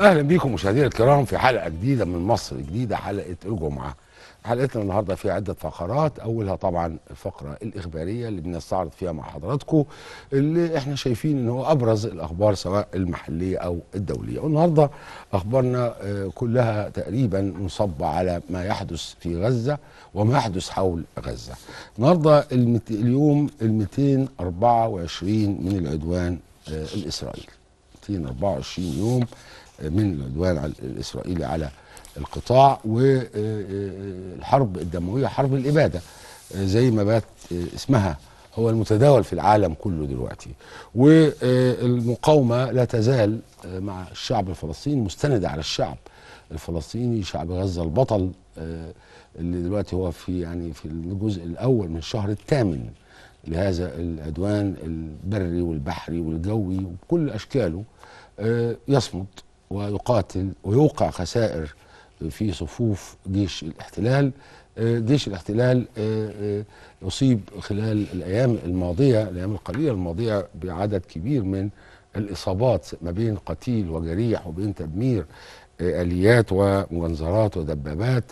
اهلا بيكم مشاهدينا الكرام في حلقه جديده من مصر جديده حلقه الجمعه حلقتنا النهارده فيها عده فقرات اولها طبعا الفقره الاخباريه اللي بنستعرض فيها مع حضراتكم اللي احنا شايفين ان هو ابرز الاخبار سواء المحليه او الدوليه والنهارده اخبارنا آه، كلها تقريبا منصبه على ما يحدث في غزه وما يحدث حول غزه النهارده المت... اليوم ال 224 من العدوان آه، الاسرائيلي 224 يوم من العدوان على- الاسرائيلي على القطاع والحرب الدمويه حرب الاباده آه، زي ما بات آه، اسمها هو المتداول في العالم كله دلوقتي والمقاومه لا تزال آه، مع الشعب الفلسطيني مستنده على الشعب الفلسطيني شعب غزه البطل آه، اللي دلوقتي هو في يعني في الجزء الاول من الشهر الثامن لهذا العدوان البري والبحري والجوي وبكل اشكاله آه، يصمد ويقاتل ويوقع خسائر في صفوف جيش الاحتلال آه، جيش الاحتلال آه، آه، يصيب خلال الايام الماضيه الايام القليله الماضيه بعدد كبير من الاصابات ما بين قتيل وجريح وبين تدمير آه، اليات ومجنزرات ودبابات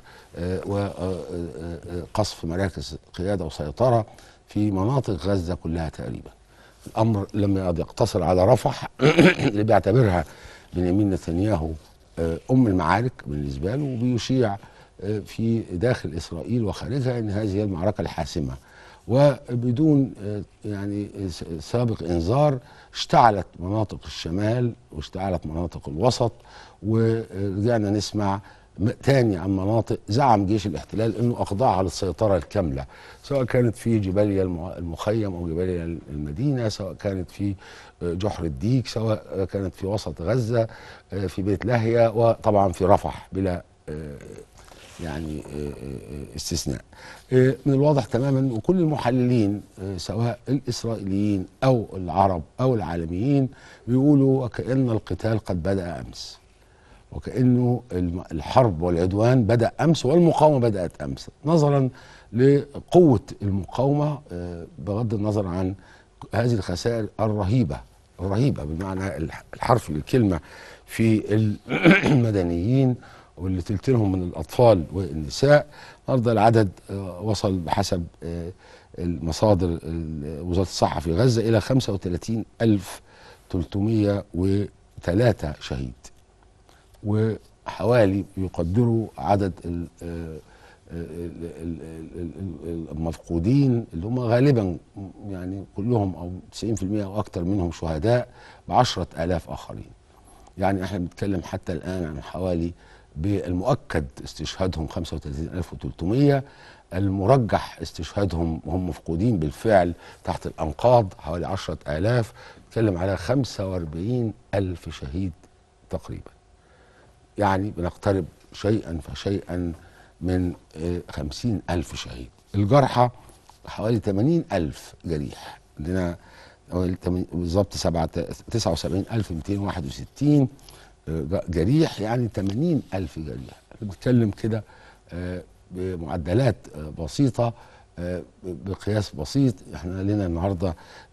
وقصف مراكز قياده وسيطره في مناطق غزه كلها تقريبا الامر لم يعد يقتصر على رفح اللي بيعتبرها بنيامين نتنياهو آه، ام المعارك بالنسبه له وبيشيع آه، في داخل اسرائيل وخارجها ان هذه هي المعركه الحاسمه وبدون آه، يعني س- سابق انذار اشتعلت مناطق الشمال واشتعلت مناطق الوسط ورجعنا نسمع م- تاني عن مناطق زعم جيش الاحتلال انه اخضعها للسيطره الكامله سواء كانت في جباليا الم- المخيم او جباليا المدينه سواء كانت في آه، جحر الديك سواء كانت في وسط غزه آه، في بيت لاهيا وطبعا في رفح بلا آه، يعني آه، آه، استثناء آه، من الواضح تماما وكل المحللين آه، سواء الاسرائيليين او العرب او العالميين بيقولوا وكأن القتال قد بدأ امس وكأنه الم- الحرب والعدوان بدأ أمس والمقاومة بدأت أمس نظرا لقوة المقاومة آه، بغض النظر عن هذه الخسائر الرهيبة الرهيبة بمعنى الح- الحرف للكلمة في المدنيين واللي تلتينهم من الأطفال والنساء النهارده العدد آه، وصل بحسب آه، المصادر ال- وزارة الصحة في غزة إلى 35303 شهيد وحوالي يقدروا عدد ال- آه، ال- ال- ال- ال- المفقودين اللي هم غالبا يعني كلهم او 90% او اكثر منهم شهداء بعشرة آلاف اخرين يعني احنا بنتكلم حتى الان عن حوالي بالمؤكد استشهادهم 35300 المرجح استشهادهم وهم مفقودين بالفعل تحت الانقاض حوالي 10000 نتكلم على 45000 شهيد تقريبا يعني بنقترب شيئا فشيئا من آه، خمسين ألف شهيد الجرحى حوالي ثمانين ألف جريح عندنا حوالي تمن- بالظبط تسعة وسبعين ألف ميتين واحد وستين جريح يعني ثمانين ألف جريح بنتكلم كده آه، بمعدلات آه، بسيطة آه، بقياس بسيط احنا لنا النهارده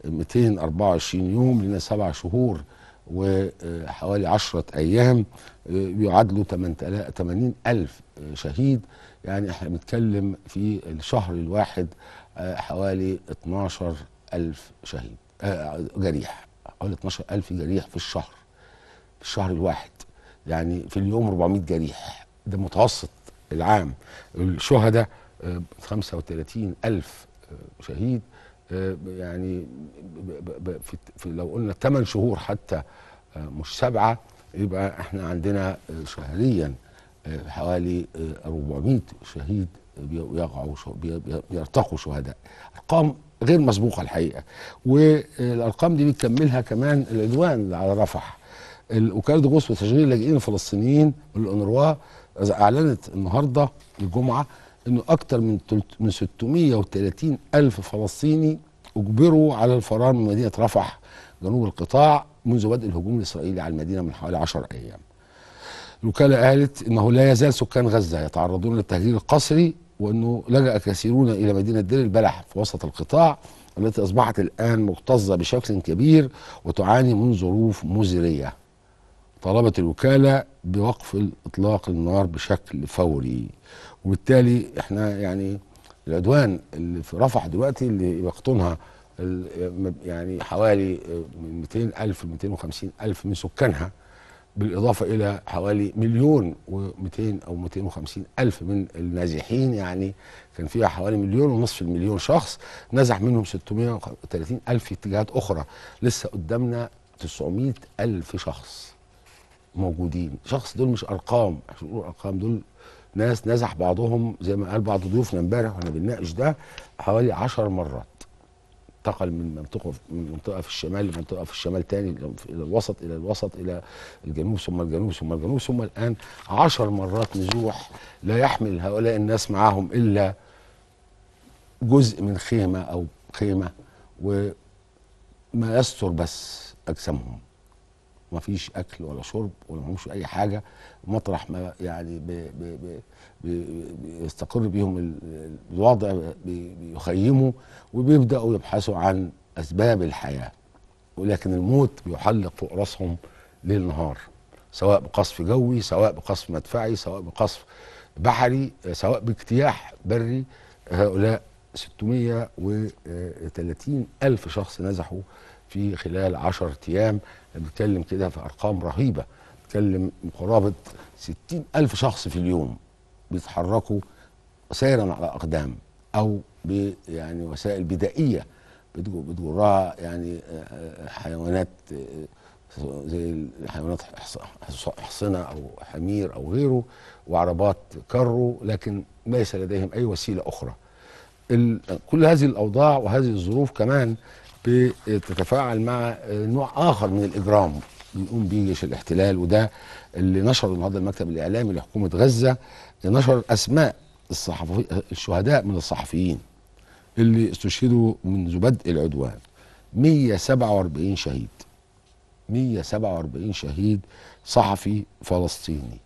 224 يوم لنا سبع شهور وحوالي 10 ايام آه، بيعادلوا 80 ألف شهيد يعني احنا بنتكلم في الشهر الواحد آه، حوالي 12 ألف شهيد آه، جريح حوالي 12 ألف جريح في الشهر في الشهر الواحد يعني في اليوم 400 جريح ده متوسط العام الشهداء آه، 35 ألف آه، شهيد آه، يعني ب- ب- ب- في في لو قلنا 8 شهور حتى آه، مش سبعة يبقى احنا عندنا آه، شهريا آه، حوالي آه، 400 شهيد بيقعوا شو- بي- بي- بيرتقوا شهداء ارقام غير مسبوقه الحقيقه والارقام دي بتكملها كمان العدوان اللي على رفح ال- وكاله غوث وتشغيل اللاجئين الفلسطينيين والأونروا اعلنت النهارده الجمعه انه اكثر من تلت- من 630 الف فلسطيني اجبروا على الفرار من مدينه رفح جنوب القطاع منذ بدء الهجوم الاسرائيلي على المدينه من حوالي 10 ايام. الوكاله قالت انه لا يزال سكان غزه يتعرضون للتهجير القسري وانه لجا كثيرون الى مدينه دير البلح في وسط القطاع التي اصبحت الان مكتظه بشكل كبير وتعاني من ظروف مزريه طلبت الوكالة بوقف الإطلاق النار بشكل فوري وبالتالي احنا يعني العدوان اللي في رفح دلوقتي اللي يقطنها ال- يعني حوالي من 200 ألف ل 250 ألف من سكانها بالإضافة إلى حوالي مليون و200 أو 250 ألف من النازحين يعني كان فيها حوالي مليون ونصف المليون شخص نزح منهم 630 ألف في اتجاهات أخرى لسه قدامنا 900 ألف شخص موجودين شخص دول مش أرقام عشان نقول أرقام دول ناس نزح بعضهم زي ما قال بعض ضيوفنا امبارح واحنا بنناقش ده حوالي 10 مرات انتقل من منطقه من منطقه في الشمال لمنطقه في الشمال تاني الى الوسط الى الوسط الى الجنوب ثم الجنوب ثم الجنوب ثم الان عشر مرات نزوح لا يحمل هؤلاء الناس معهم الا جزء من خيمه او خيمه وما يستر بس اجسامهم ما فيش اكل ولا شرب ولا معهمش اي حاجه مطرح ما يعني بي بي بي بي بيستقر بيهم ال- الوضع بي- بيخيموا وبيبداوا يبحثوا عن اسباب الحياه ولكن الموت بيحلق فوق راسهم ليل نهار سواء بقصف جوي سواء بقصف مدفعي سواء بقصف بحري سواء باجتياح بري هؤلاء 630 ألف شخص نزحوا في خلال 10 أيام بنتكلم كده في أرقام رهيبة بنتكلم قرابة 60 ألف شخص في اليوم بيتحركوا سيرا على أقدام أو ب يعني وسائل بدائية بتجو- بتجرها يعني آه، آه، حيوانات آه، زي الحيوانات حص- حص- حصنة أو حمير أو غيره وعربات كرو لكن ليس لديهم أي وسيلة أخرى ال- كل هذه الاوضاع وهذه الظروف كمان بتتفاعل مع آه، نوع اخر من الاجرام بيقوم به جيش الاحتلال وده اللي نشره النهارده المكتب الاعلامي لحكومه غزه نشر اسماء الصحفي الشهداء من الصحفيين اللي استشهدوا منذ بدء العدوان 147 شهيد 147 شهيد صحفي فلسطيني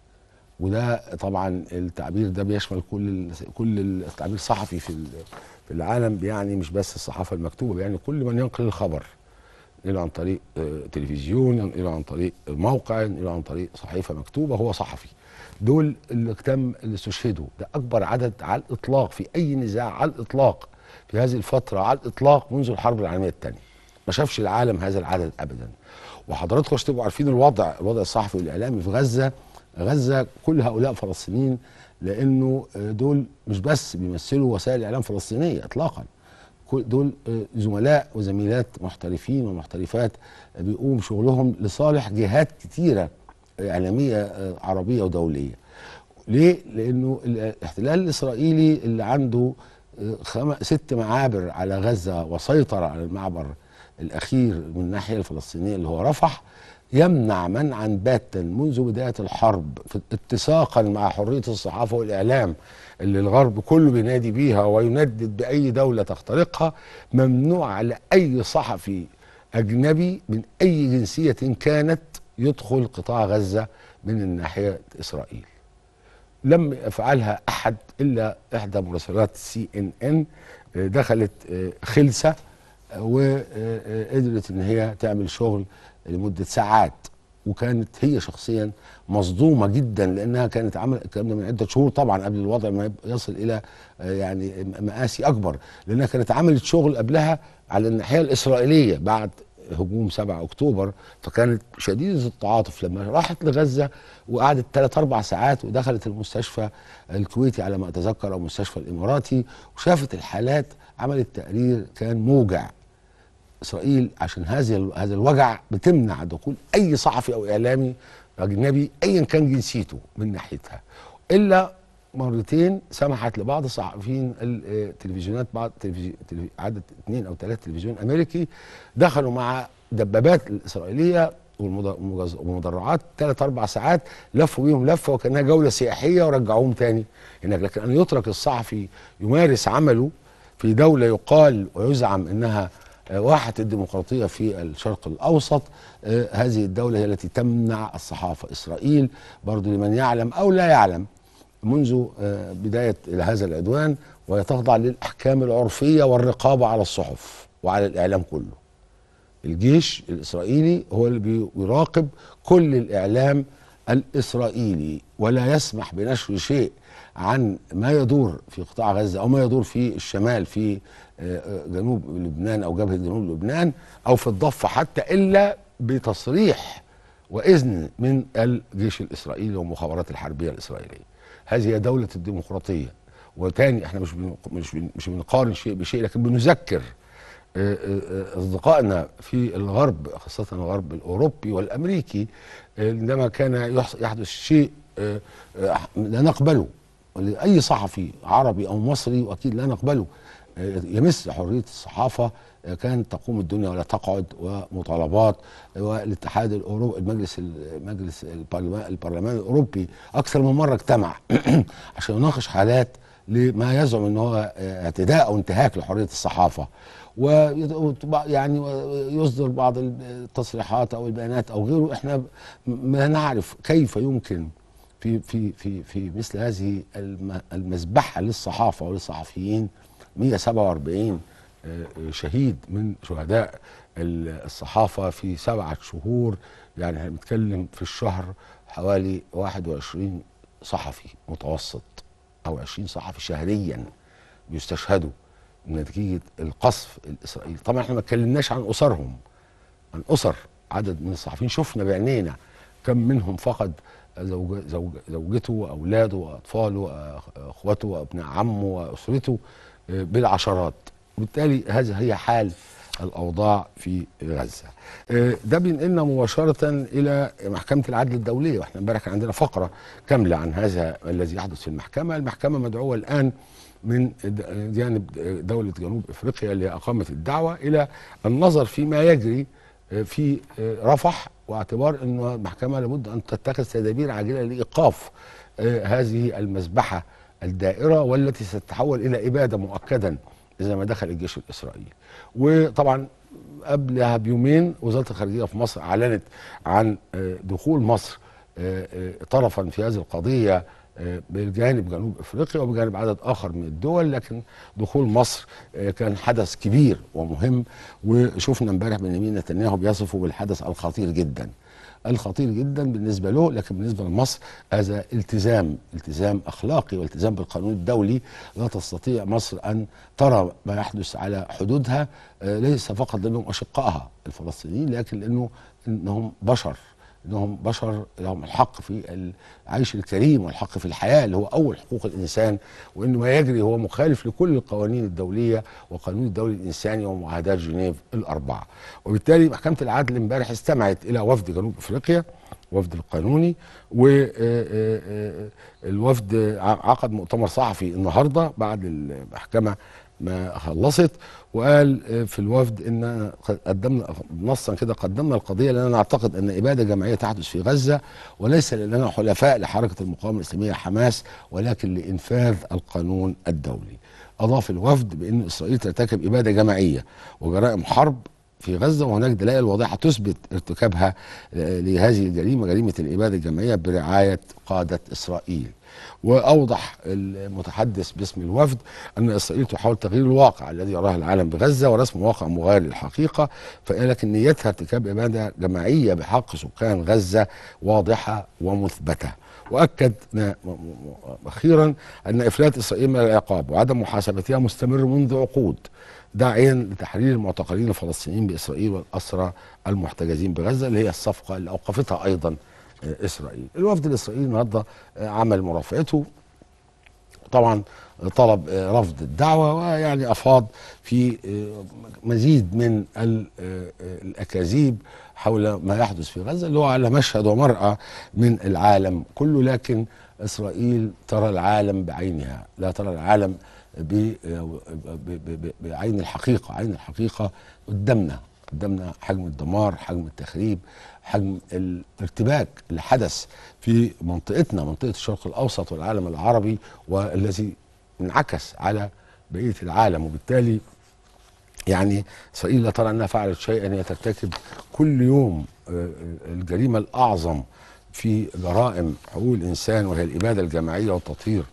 وده طبعا التعبير ده بيشمل كل ال- كل التعبير الصحفي في ال- في العالم يعني مش بس الصحافه المكتوبه يعني كل من ينقل الخبر ينقله عن طريق آه، تلفزيون ينقله عن طريق موقع ينقله عن طريق صحيفه مكتوبه هو صحفي دول اللي تم اللي استشهدوا ده اكبر عدد على الاطلاق في اي نزاع على الاطلاق في هذه الفتره على الاطلاق منذ الحرب العالميه الثانيه ما شافش العالم هذا العدد ابدا وحضراتكم عشان تبقوا عارفين الوضع الوضع الصحفي والاعلامي في غزه غزه كل هؤلاء فلسطينيين لانه آه، دول مش بس بيمثلوا وسائل اعلام فلسطينيه اطلاقا كل دول آه، زملاء وزميلات محترفين ومحترفات آه، بيقوم شغلهم لصالح جهات كتيره آه، اعلاميه آه، عربيه ودوليه ليه؟ لانه الاحتلال الاسرائيلي اللي عنده آه، خم... ست معابر على غزه وسيطر على المعبر الاخير من الناحيه الفلسطينيه اللي هو رفح يمنع منعا باتا منذ بدايه الحرب في اتساقا مع حريه الصحافه والاعلام اللي الغرب كله بينادي بيها ويندد باي دوله تخترقها ممنوع على اي صحفي اجنبي من اي جنسيه كانت يدخل قطاع غزه من الناحيه اسرائيل لم يفعلها احد الا احدى مراسلات سي ان ان دخلت آه، خلسه آه، وقدرت ان هي تعمل شغل لمده ساعات وكانت هي شخصيا مصدومه جدا لانها كانت عمل الكلام ده من عده شهور طبعا قبل الوضع ما يب- يصل الى آه، يعني مآسي اكبر لانها كانت عملت شغل قبلها على الناحيه الاسرائيليه بعد هجوم 7 اكتوبر فكانت شديده التعاطف لما راحت لغزه وقعدت ثلاث اربع ساعات ودخلت المستشفى الكويتي على ما اتذكر او المستشفى الاماراتي وشافت الحالات عملت تقرير كان موجع اسرائيل عشان هذا هذا الوجع بتمنع دخول اي صحفي او اعلامي اجنبي ايا كان جنسيته من ناحيتها الا مرتين سمحت لبعض الصحفيين التلفزيونات بعض تلفزي... تلفي... عدد اثنين او ثلاث تلفزيون امريكي دخلوا مع دبابات الاسرائيليه والمد- والمجز- والمدرعات ثلاث اربع ساعات لفوا بيهم لفه وكانها جوله سياحيه ورجعوهم تاني هناك لكن ان يترك الصحفي يمارس عمله في دوله يقال ويزعم انها آه، واحة الديمقراطية في الشرق الأوسط آه، هذه الدولة هي التي تمنع الصحافة إسرائيل برضو لمن يعلم أو لا يعلم منذ آه، بداية هذا العدوان وهي تخضع للأحكام العرفية والرقابة على الصحف وعلى الإعلام كله الجيش الاسرائيلي هو اللي بيراقب كل الاعلام الاسرائيلي ولا يسمح بنشر شيء عن ما يدور في قطاع غزه او ما يدور في الشمال في آه، آه، جنوب لبنان او جبهه جنوب لبنان او في الضفه حتى الا بتصريح واذن من الجيش الاسرائيلي والمخابرات الحربيه الاسرائيليه. هذه هي دوله الديمقراطيه وتاني احنا مش بن- مش بن- مش بنقارن شيء بشيء لكن بنذكر آه، آه، آه، اصدقائنا في الغرب خاصه الغرب الاوروبي والامريكي آه، عندما كان يحص- يحدث شيء آه، آه، لا نقبله اي صحفي عربي او مصري واكيد لا نقبله آه، يمس حريه الصحافه آه، كانت تقوم الدنيا ولا تقعد ومطالبات والاتحاد الاوروبي المجلس مجلس البرلمان, البرلمان الاوروبي اكثر من مره اجتمع عشان يناقش حالات لما يزعم ان هو آه، اعتداء او انتهاك لحريه الصحافه ويعني يصدر بعض التصريحات او البيانات او غيره احنا ما نعرف كيف يمكن في في في في مثل هذه الم- المذبحه للصحافه وللصحفيين 147 آه، شهيد من شهداء ال- الصحافه في سبعه شهور يعني احنا بنتكلم في الشهر حوالي 21 صحفي متوسط او 20 صحفي شهريا بيستشهدوا نتيجه القصف الاسرائيلي طبعا احنا ما اتكلمناش عن اسرهم عن اسر عدد من الصحفيين شفنا بعينينا كم منهم فقد زوج زوج زوجته واولاده واطفاله واخوته وابناء عمه واسرته آه، بالعشرات وبالتالي هذه هي حال الاوضاع في غزه. آه، ده بينقلنا مباشره الى محكمه العدل الدوليه واحنا امبارح كان عندنا فقره كامله عن هذا الذي يحدث في المحكمه، المحكمه مدعوه الان من د- جانب دوله جنوب افريقيا اللي اقامت الدعوه الى النظر فيما يجري آه، في آه، رفح واعتبار ان المحكمه لابد ان تتخذ تدابير عاجله لايقاف آه، هذه المذبحه الدائره والتي ستتحول الى اباده مؤكدا اذا ما دخل الجيش الاسرائيلي. وطبعا قبلها بيومين وزاره الخارجيه في مصر اعلنت عن آه، دخول مصر آه، آه، طرفا في هذه القضيه آه، بجانب جنوب افريقيا وبجانب عدد اخر من الدول لكن دخول مصر آه، كان حدث كبير ومهم وشفنا امبارح بنيامين نتنياهو بيصفه بالحدث الخطير جدا الخطير جدا بالنسبه له لكن بالنسبه لمصر هذا التزام التزام اخلاقي والتزام بالقانون الدولي لا تستطيع مصر ان ترى ما يحدث على حدودها آه، ليس فقط لانهم اشقائها الفلسطينيين لكن لانه انهم بشر انهم بشر لهم الحق في العيش الكريم والحق في الحياه اللي هو اول حقوق الانسان وانه ما يجري هو مخالف لكل القوانين الدوليه وقانون الدولي الانساني ومعاهدات جنيف الاربعه وبالتالي محكمه العدل امبارح استمعت الى وفد جنوب افريقيا وفد القانوني والوفد عقد مؤتمر صحفي النهارده بعد المحكمه ما خلصت وقال آه، في الوفد ان قدمنا نصا كده قدمنا القضيه لاننا نعتقد ان اباده جماعيه تحدث في غزه وليس لاننا حلفاء لحركه المقاومه الاسلاميه حماس ولكن لانفاذ القانون الدولي. اضاف الوفد بان اسرائيل ترتكب اباده جماعيه وجرائم حرب في غزه وهناك دلائل واضحه تثبت ارتكابها آه، لهذه الجريمه جريمه الاباده الجماعيه برعايه قاده اسرائيل. واوضح المتحدث باسم الوفد ان اسرائيل تحاول تغيير الواقع الذي يراه العالم بغزه ورسم واقع مغاير للحقيقه فلكن نيتها ارتكاب اباده جماعيه بحق سكان غزه واضحه ومثبته. واكد نا- م- م- اخيرا ان افلات اسرائيل من العقاب وعدم محاسبتها مستمر منذ عقود داعيا لتحرير المعتقلين الفلسطينيين باسرائيل والاسرى المحتجزين بغزه اللي هي الصفقه اللي اوقفتها ايضا آه، اسرائيل. الوفد الاسرائيلي النهارده آه، عمل مرافعته طبعا طلب آه، رفض الدعوه ويعني افاض في آه، مزيد من ال- آه، آه، الاكاذيب حول ما يحدث في غزه اللي هو على مشهد ومرأى من العالم كله لكن اسرائيل ترى العالم بعينها لا ترى العالم ب- ب- ب- ب- بعين الحقيقه عين الحقيقه قدامنا قدامنا حجم الدمار حجم التخريب حجم الارتباك اللي حدث في منطقتنا منطقه الشرق الاوسط والعالم العربي والذي انعكس على بقيه العالم وبالتالي يعني اسرائيل لا ترى انها فعلت شيئا هي ترتكب كل يوم آه، آه، الجريمه الاعظم في جرائم حقوق الانسان وهي الاباده الجماعيه وتطهير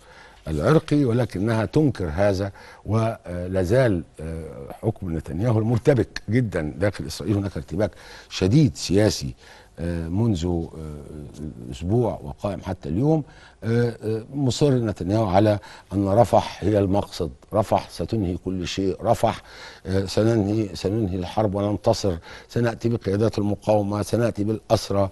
العرقي ولكنها تنكر هذا ولا زال حكم نتنياهو المرتبك جدا داخل اسرائيل هناك ارتباك شديد سياسي منذ اسبوع وقائم حتى اليوم مصر نتنياهو على ان رفح هي المقصد رفح ستنهي كل شيء رفح سننهي سننهي الحرب وننتصر سناتي بقيادات المقاومه سناتي بالاسرى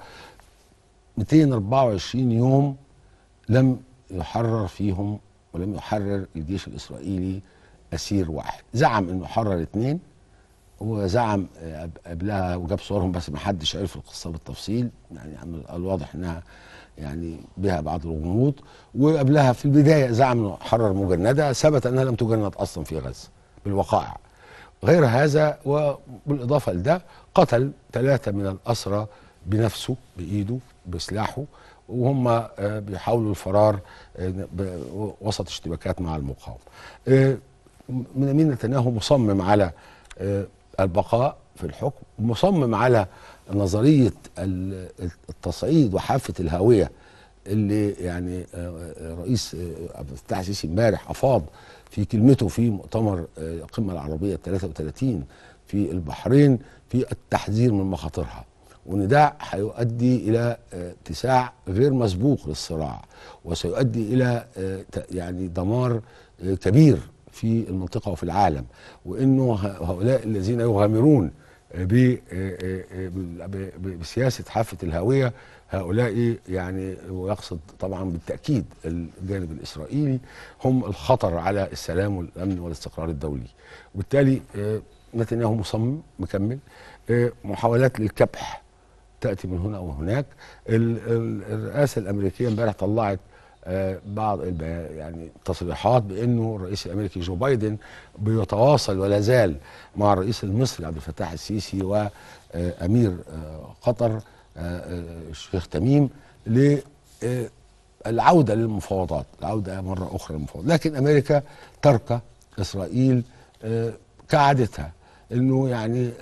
224 يوم لم يحرر فيهم ولم يحرر الجيش الاسرائيلي اسير واحد زعم انه حرر اثنين وزعم قبلها وجاب صورهم بس ما حدش عرف القصه بالتفصيل يعني الواضح انها يعني بها بعض الغموض وقبلها في البدايه زعم انه حرر مجنده ثبت انها لم تجند اصلا في غزه بالوقائع غير هذا وبالاضافه لده قتل ثلاثه من الاسرى بنفسه بايده بسلاحه وهم بيحاولوا الفرار وسط اشتباكات مع المقاومه. بنيامين نتنياهو مصمم على البقاء في الحكم مصمم على نظريه التصعيد وحافه الهاويه اللي يعني رئيس عبد الفتاح السيسي امبارح افاض في كلمته في مؤتمر القمه العربيه 33 في البحرين في التحذير من مخاطرها وان ده هيؤدي الى اتساع غير مسبوق للصراع وسيؤدي الى يعني دمار كبير في المنطقه وفي العالم وانه هؤلاء الذين يغامرون بسياسه حافه الهاويه هؤلاء يعني ويقصد طبعا بالتاكيد الجانب الاسرائيلي هم الخطر على السلام والامن والاستقرار الدولي وبالتالي نتنياهو مصمم مكمل محاولات للكبح تاتي من هنا وهناك الرئاسه الامريكيه امبارح طلعت بعض يعني تصريحات بانه الرئيس الامريكي جو بايدن بيتواصل ولا زال مع الرئيس المصري عبد الفتاح السيسي وامير قطر الشيخ تميم للعوده للمفاوضات العوده مره اخرى للمفاوضات لكن امريكا ترك اسرائيل كعادتها انه يعني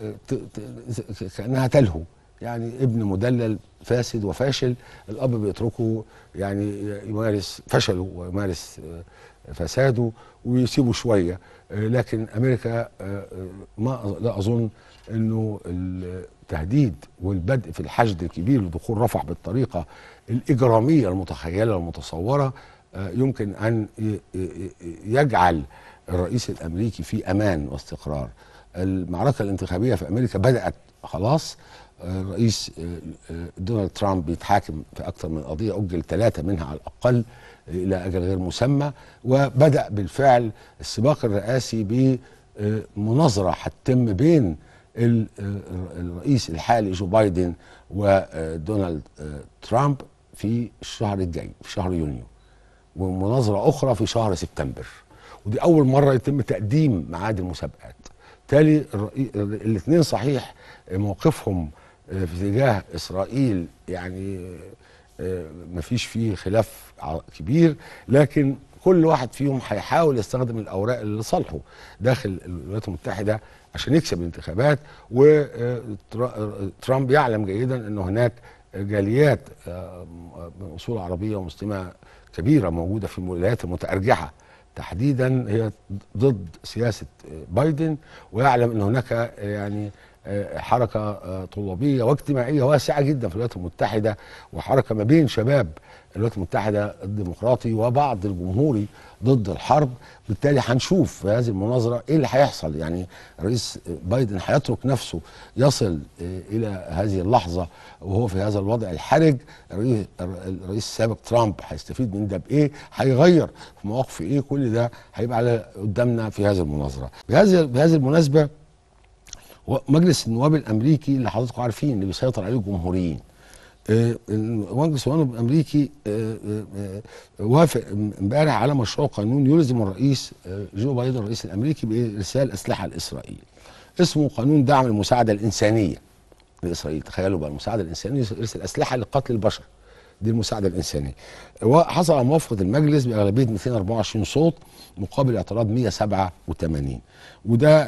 كانها تلهو يعني ابن مدلل فاسد وفاشل الاب بيتركه يعني يمارس فشله ويمارس فساده ويسيبه شويه لكن امريكا ما لا اظن انه التهديد والبدء في الحشد الكبير لدخول رفح بالطريقه الاجراميه المتخيله والمتصوره يمكن ان يجعل الرئيس الامريكي في امان واستقرار المعركه الانتخابيه في امريكا بدات خلاص الرئيس دونالد ترامب بيتحاكم في اكثر من قضيه اجل ثلاثه منها على الاقل الى اجل غير مسمى وبدا بالفعل السباق الرئاسي بمناظره هتتم بين الرئيس الحالي جو بايدن ودونالد ترامب في الشهر الجاي في شهر يونيو ومناظره اخرى في شهر سبتمبر ودي اول مره يتم تقديم ميعاد المسابقات بالتالي الاثنين صحيح موقفهم في اتجاه اسرائيل يعني ما فيش فيه خلاف كبير لكن كل واحد فيهم هيحاول يستخدم الاوراق اللي لصالحه داخل الولايات المتحده عشان يكسب الانتخابات وترامب يعلم جيدا ان هناك جاليات من اصول عربيه ومسلمه كبيره موجوده في الولايات المتارجحه تحديدا هي ضد سياسه بايدن ويعلم ان هناك يعني حركه طلابيه واجتماعيه واسعه جدا في الولايات المتحده وحركه ما بين شباب الولايات المتحده الديمقراطي وبعض الجمهوري ضد الحرب بالتالي هنشوف في هذه المناظره ايه اللي هيحصل يعني رئيس بايدن هيترك نفسه يصل الى هذه اللحظه وهو في هذا الوضع الحرج الرئيس السابق ترامب هيستفيد من ده بايه هيغير في مواقف ايه كل ده هيبقى على قدامنا في هذه المناظره بهذه بهذه المناسبه مجلس النواب الامريكي اللي حضراتكم عارفين اللي بيسيطر عليه الجمهوريين مجلس النواب الامريكي وافق امبارح على مشروع قانون يلزم الرئيس جو بايدن الرئيس الامريكي بارسال اسلحه لاسرائيل اسمه قانون دعم المساعده الانسانيه لاسرائيل تخيلوا بقى المساعده الانسانيه يرسل اسلحه لقتل البشر دي المساعده الانسانيه وحصل على موافقه المجلس باغلبيه 224 صوت مقابل اعتراض 187 وده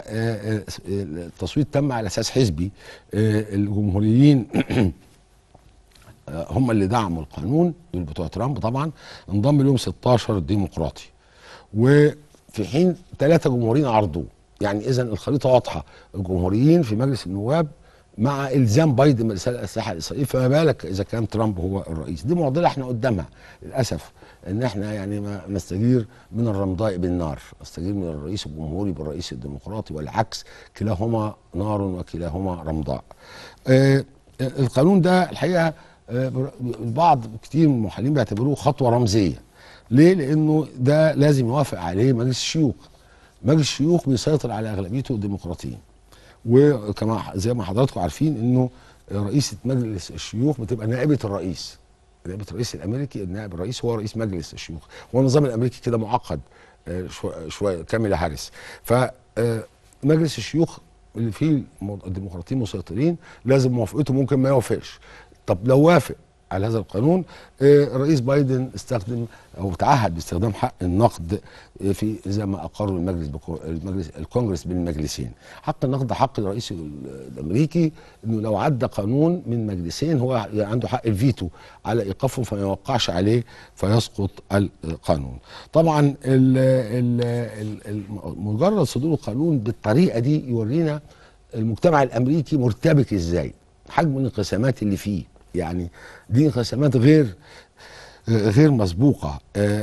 التصويت تم على اساس حزبي الجمهوريين آه، هم اللي دعموا القانون دول بتوع ترامب طبعا انضم لهم 16 ديمقراطي وفي حين ثلاثه جمهوريين عرضوه يعني اذا الخريطه واضحه الجمهوريين في مجلس النواب مع الزام بايدن برساله الاسلحه الاسرائيليه فما بالك اذا كان ترامب هو الرئيس دي معضله احنا قدامها للاسف ان احنا يعني ما نستجير من الرمضاء بالنار نستجير من الرئيس الجمهوري بالرئيس الديمقراطي والعكس كلاهما نار وكلاهما رمضاء آه القانون ده الحقيقه آه البعض كتير من المحللين بيعتبروه خطوه رمزيه ليه لانه ده لازم يوافق عليه مجلس الشيوخ مجلس الشيوخ بيسيطر على اغلبيته الديمقراطيين وكما زي ما حضراتكم عارفين انه رئيسة مجلس الشيوخ بتبقى نائبة الرئيس نائبة الرئيس الامريكي النائب الرئيس هو رئيس مجلس الشيوخ هو النظام الامريكي كده معقد شويه كاميلا هاريس ف مجلس الشيوخ اللي فيه الديمقراطيين مسيطرين لازم موافقته ممكن ما يوافقش طب لو وافق على هذا القانون الرئيس بايدن استخدم او تعهد باستخدام حق النقد في زي ما اقر المجلس المجلس الكونجرس بين المجلسين حق النقد حق الرئيس الامريكي انه لو عدى قانون من مجلسين هو عنده حق الفيتو على ايقافه فما يوقعش عليه فيسقط القانون طبعا ال ال ال مجرد صدور القانون بالطريقه دي يورينا المجتمع الامريكي مرتبك ازاي حجم الانقسامات اللي فيه يعني دي انقسامات غير غير مسبوقه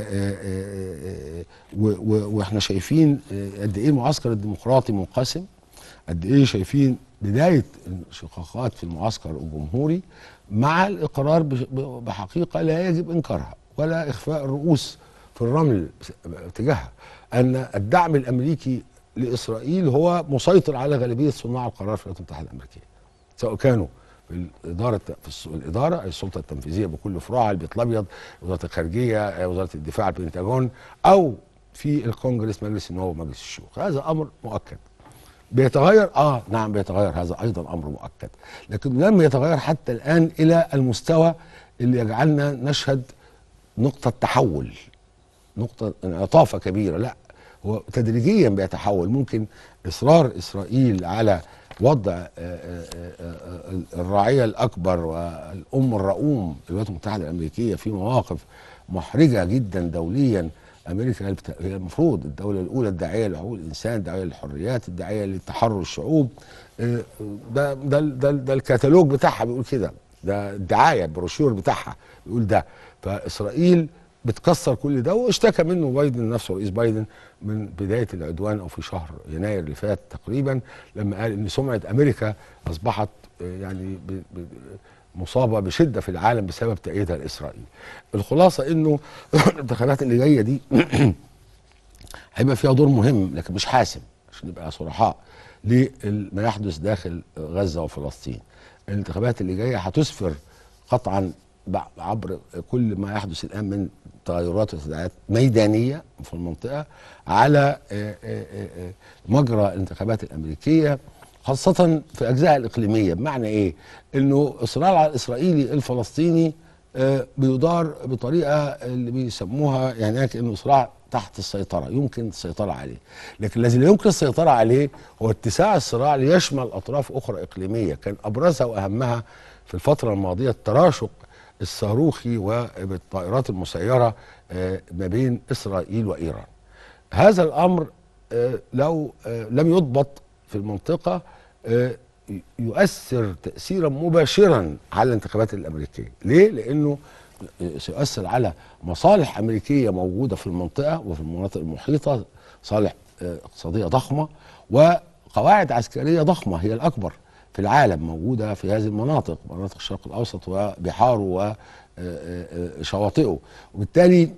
واحنا شايفين قد ايه المعسكر الديمقراطي منقسم قد ايه شايفين بدايه الشقاقات في المعسكر الجمهوري مع الاقرار بحقيقه لا يجب انكارها ولا اخفاء الرؤوس في الرمل تجاهها ان الدعم الامريكي لاسرائيل هو مسيطر على غالبيه صناع القرار في الولايات المتحده الامريكيه سواء كانوا في الاداره في الاداره اي السلطه التنفيذيه بكل فروعها البيت الابيض وزاره الخارجيه وزاره الدفاع البنتاجون او في الكونجرس مجلس النواب ومجلس الشيوخ هذا امر مؤكد بيتغير اه نعم بيتغير هذا ايضا امر مؤكد لكن لم يتغير حتى الان الى المستوى اللي يجعلنا نشهد نقطه تحول نقطه انعطافه كبيره لا هو تدريجيا بيتحول ممكن اصرار اسرائيل على وضع الراعيه الاكبر والام الرؤوم الولايات المتحده الامريكيه في مواقف محرجه جدا دوليا امريكا هي المفروض الدوله الاولى الداعيه لحقوق الانسان الداعيه للحريات الداعيه لتحرر الشعوب ده ده ده, ده الكتالوج بتاعها بيقول كده ده الدعايه البروشور بتاعها بيقول ده فاسرائيل بتكسر كل ده واشتكى منه بايدن نفسه رئيس بايدن من بدايه العدوان او في شهر يناير اللي فات تقريبا لما قال ان سمعه امريكا اصبحت يعني مصابه بشده في العالم بسبب تأييدها لاسرائيل. الخلاصه انه الانتخابات اللي جايه دي هيبقى فيها دور مهم لكن مش حاسم عشان نبقى صرحاء لما يحدث داخل غزه وفلسطين. الانتخابات اللي جايه هتسفر قطعا عبر كل ما يحدث الان من تغيرات وتداعيات ميدانيه في المنطقه على مجرى الانتخابات الامريكيه خاصه في اجزائها الاقليميه بمعنى ايه؟ انه الصراع الاسرائيلي الفلسطيني بيدار بطريقه اللي بيسموها يعني كانه صراع تحت السيطره يمكن السيطره عليه لكن الذي لا يمكن السيطره عليه هو اتساع الصراع ليشمل اطراف اخرى اقليميه كان ابرزها واهمها في الفتره الماضيه التراشق الصاروخي وبالطائرات المسيرة ما بين إسرائيل وإيران هذا الأمر لو لم يضبط في المنطقة يؤثر تأثيرا مباشرا على الانتخابات الأمريكية ليه؟ لأنه سيؤثر على مصالح أمريكية موجودة في المنطقة وفي المناطق المحيطة صالح اقتصادية ضخمة وقواعد عسكرية ضخمة هي الأكبر في العالم موجودة في هذه المناطق مناطق الشرق الأوسط وبحاره وشواطئه وبالتالي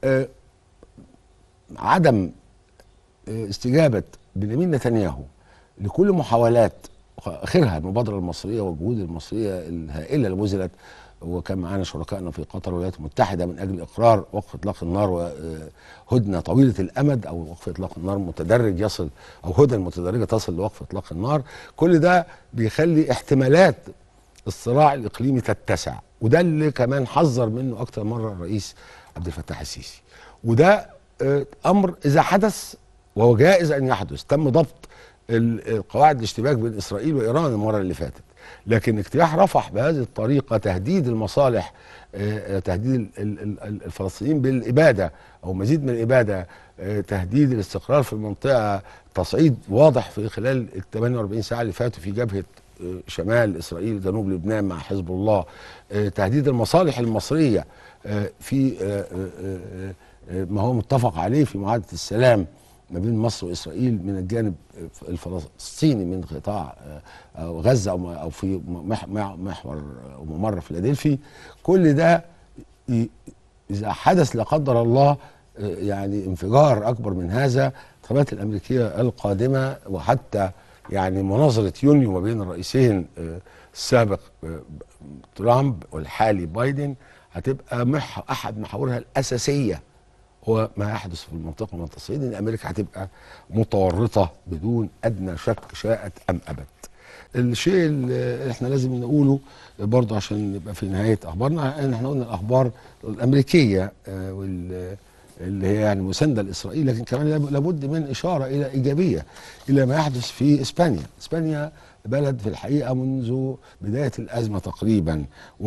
عدم استجابة بنيامين نتنياهو لكل محاولات آخرها المبادرة المصرية والجهود المصرية الهائلة اللي بذلت وكان معانا شركائنا في قطر والولايات المتحده من اجل اقرار وقف اطلاق النار وهدنه طويله الامد او وقف اطلاق النار متدرج يصل او هدنه متدرجه تصل لوقف اطلاق النار كل ده بيخلي احتمالات الصراع الاقليمي تتسع وده اللي كمان حذر منه اكتر مره الرئيس عبد الفتاح السيسي وده امر اذا حدث وهو جائز ان يحدث تم ضبط قواعد الاشتباك بين اسرائيل وايران المره اللي فاتت لكن اجتياح رفح بهذه الطريقه تهديد المصالح آه، آه، تهديد ال- ال- ال- الفلسطينيين بالاباده او مزيد من الاباده آه، تهديد الاستقرار في المنطقه تصعيد واضح في خلال ال 48 ساعه اللي فاتوا في جبهه آه، شمال اسرائيل جنوب لبنان مع حزب الله آه، تهديد المصالح المصريه آه، في آه، آه، آه، آه، ما هو متفق عليه في معاهده السلام ما بين مصر واسرائيل من الجانب الفلسطيني من قطاع آه، أو غزه او او في مح- مح- محور او ممر فيلادلفي كل ده ي- اذا حدث لا قدر الله آه، يعني انفجار اكبر من هذا الانتخابات الامريكيه القادمه وحتى يعني مناظره يونيو ما بين الرئيسين آه، السابق آه، ترامب والحالي بايدن هتبقى مح احد محاورها الاساسيه هو ما يحدث في المنطقه من التصعيد ان امريكا هتبقى متورطه بدون ادنى شك شاءت ام ابت. الشيء اللي احنا لازم نقوله برضه عشان نبقى في نهايه اخبارنا ان احنا قلنا الاخبار الامريكيه آه، وال اللي هي يعني مسانده لاسرائيل لكن كمان لاب- لابد من اشاره الى ايجابيه الى ما يحدث في اسبانيا، اسبانيا بلد في الحقيقه منذ بدايه الازمه تقريبا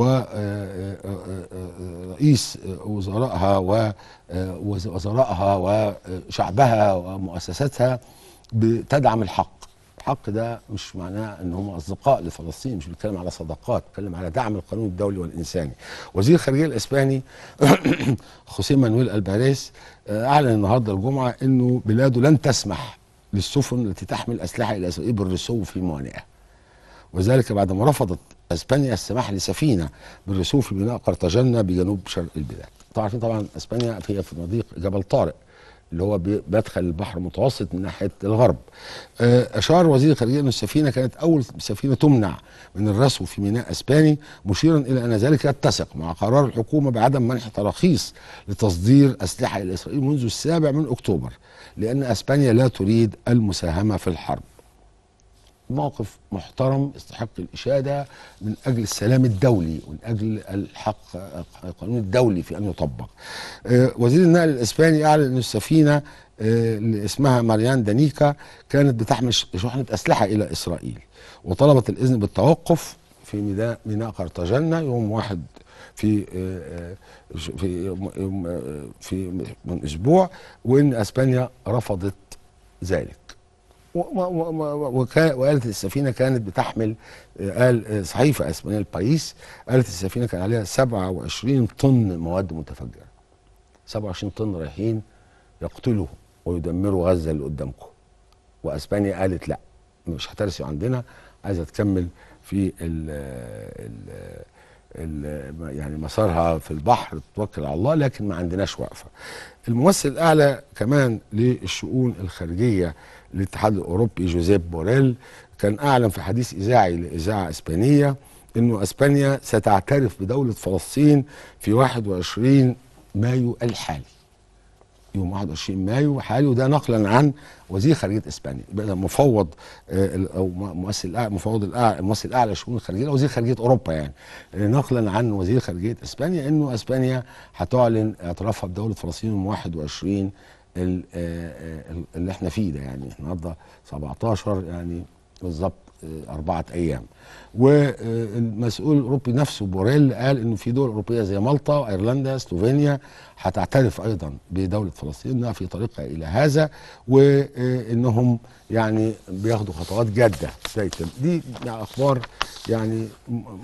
ورئيس وزرائها ووزرائها وشعبها ومؤسساتها بتدعم الحق الحق ده مش معناه ان هم اصدقاء لفلسطين مش بيتكلم على صداقات بيتكلم على دعم القانون الدولي والانساني وزير الخارجيه الاسباني خوسيه مانويل الباريس آه، اعلن النهارده الجمعه انه بلاده لن تسمح للسفن التي تحمل اسلحه الى اسرائيل بالرسو في موانئها وذلك بعدما رفضت اسبانيا السماح لسفينه بالرسو في ميناء قرطاجنة بجنوب شرق البلاد طبعا عارفين طبعا اسبانيا هي في مضيق جبل طارق اللي هو بي- مدخل البحر المتوسط من ناحيه الغرب آه، اشار وزير الخارجيه ان السفينه كانت اول سفينه تمنع من الرسو في ميناء اسباني مشيرا الى ان ذلك يتسق مع قرار الحكومه بعدم منح تراخيص لتصدير اسلحه الى اسرائيل منذ السابع من اكتوبر لان اسبانيا لا تريد المساهمه في الحرب موقف محترم يستحق الإشادة من أجل السلام الدولي ومن أجل الحق القانون الدولي في أن يطبق آه، وزير النقل الإسباني أعلن أن السفينة آه، اللي اسمها ماريان دانيكا كانت بتحمل ش- شحنة أسلحة إلى إسرائيل وطلبت الإذن بالتوقف في ميناء ميناء قرطاجنة يوم واحد في آه، آه، ش- في يوم- يوم، آه، في من اسبوع وان اسبانيا رفضت ذلك و- و- و- وكا- وقالت السفينه كانت بتحمل آه، قال آه، صحيفه اسبانيه البايس قالت السفينه كان عليها 27 طن مواد متفجره 27 طن رايحين يقتلوا ويدمروا غزه اللي قدامكم واسبانيا قالت لا مش هترسي عندنا عايزه تكمل في ال ال ال يعني مسارها في البحر تتوكل على الله لكن ما عندناش وقفه. الممثل الاعلى كمان للشؤون الخارجيه للاتحاد الاوروبي جوزيف بوريل كان اعلن في حديث اذاعي لاذاعه اسبانيه انه اسبانيا ستعترف بدوله فلسطين في 21 مايو الحالي. يوم 21 مايو حالي وده نقلا عن وزير خارجيه اسبانيا يبقى ده مفوض آه، ال- او م- ممثل الأعلى مفوض الاعلى الممثل الاعلى للشؤون الخارجيه وزير خارجيه اوروبا يعني آه، نقلا عن وزير خارجيه اسبانيا انه اسبانيا هتعلن اعترافها بدوله فلسطين يوم 21 ال- آه، آه، اللي احنا فيه ده يعني احنا النهارده 17 يعني بالظبط آه، أربعة أيام والمسؤول الأوروبي نفسه بوريل قال إنه في دول أوروبية زي مالطا وأيرلندا سلوفينيا هتعترف أيضا بدولة فلسطين إنها في طريقها إلى هذا وإنهم يعني بياخدوا خطوات جادة ده يتم دي يعني أخبار يعني م- م-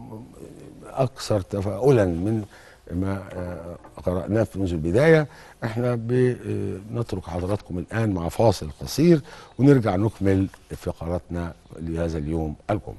أكثر تفاؤلا من ما آه، قرأناه في منذ البداية احنا بنترك حضراتكم الآن مع فاصل قصير ونرجع نكمل فقراتنا لهذا اليوم الجمعة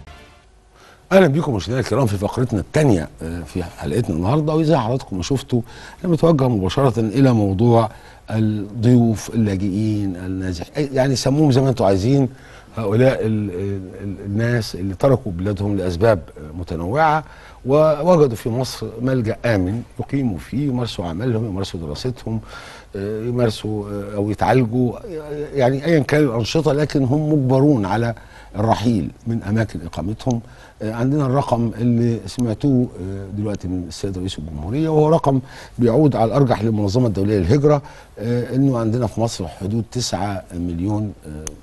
اهلا بكم مشاهدينا الكرام في فقرتنا الثانيه في حلقتنا النهارده وزي حضراتكم ما شفتوا انا متوجه مباشره الى موضوع الضيوف اللاجئين النازحين يعني سموهم زي ما انتم عايزين هؤلاء ال ال الناس اللي تركوا بلادهم لاسباب متنوعه ووجدوا في مصر ملجا امن يقيموا فيه يمارسوا اعمالهم يمارسوا دراستهم آه، يمارسوا آه، او يتعالجوا يعني ايا كان الانشطه لكن هم مجبرون على الرحيل من اماكن اقامتهم آه، عندنا الرقم اللي سمعتوه آه، دلوقتي من السيد رئيس الجمهوريه وهو رقم بيعود على الارجح للمنظمه الدوليه للهجره آه، انه عندنا في مصر حدود 9 مليون آه،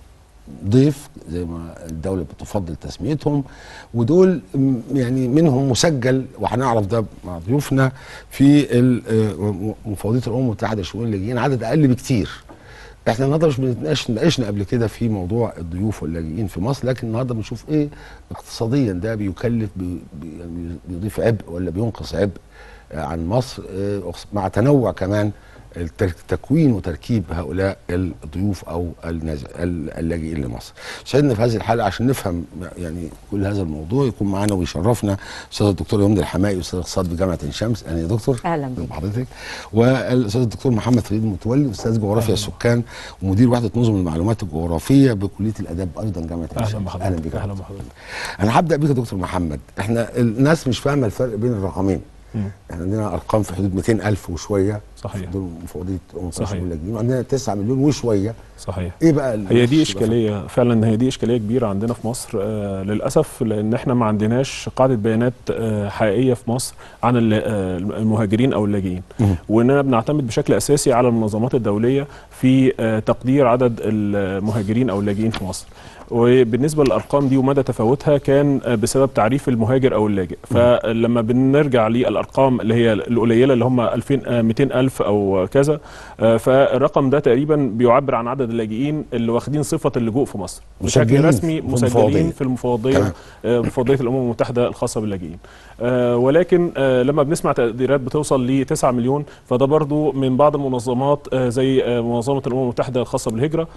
ضيف زي ما الدوله بتفضل تسميتهم ودول م- يعني منهم مسجل وهنعرف ده مع ضيوفنا في ال- آه، مفوضيه الامم المتحده لشؤون اللاجئين عدد اقل بكتير احنا النهارده مش بنتناقش ناقشنا قبل كده في موضوع الضيوف واللاجئين في مصر لكن النهارده بنشوف ايه اقتصاديا ده بيكلف بي بي- يعني بيضيف عبء ولا بينقص عبء آه، عن مصر آه، مع تنوع كمان التر- تكوين وتركيب هؤلاء الضيوف او الناز- ال- اللاجئين لمصر. سعدنا في هذه الحلقه عشان نفهم يعني كل هذا الموضوع يكون معانا ويشرفنا استاذ الدكتور يمنى الحمائي استاذ اقتصاد بجامعه عين شمس اهلا يا دكتور أهلا بك. بحضرتك والاستاذ الدكتور محمد فريد متولي استاذ جغرافيا السكان ومدير وحده نظم المعلومات الجغرافيه بكليه الاداب ايضا جامعه عين اهلا شمس بحضرتك اهلا بك يا اهلا دكتور. بحضرتك انا هبدا بيك يا دكتور محمد احنا الناس مش فاهمه الفرق بين الرقمين مم. احنا عندنا ارقام في حدود 200 وشويه صحيح. دول مفوضيه امم صحيح. اللاجئين وعندنا 9 مليون وشويه صحيح ايه بقى ال- هي دي النص ده؟ اشكاليه فعلا هي دي اشكاليه كبيره عندنا في مصر آه للاسف لان احنا ما عندناش قاعده بيانات آه حقيقيه في مصر عن ال- آه، المهاجرين او اللاجئين مم. واننا بنعتمد بشكل اساسي على المنظمات الدوليه في آه تقدير عدد المهاجرين او اللاجئين في مصر وبالنسبه للارقام دي ومدى تفاوتها كان آه، بسبب تعريف المهاجر او اللاجئ فلما بنرجع للارقام اللي هي القليله اللي هم 2000 آه، 200 الف او كذا آه، فالرقم ده تقريبا بيعبر عن عدد اللاجئين اللي واخدين صفه اللجوء في مصر بشكل مسجلين رسمي في المفوضية. مسجلين في المفوضيه تمام. آه، مفوضيه الامم المتحده الخاصه باللاجئين آه، ولكن آه، لما بنسمع تقديرات بتوصل ل 9 مليون فده برضو من بعض المنظمات آه، زي آه، منظمه الامم المتحده الخاصه بالهجره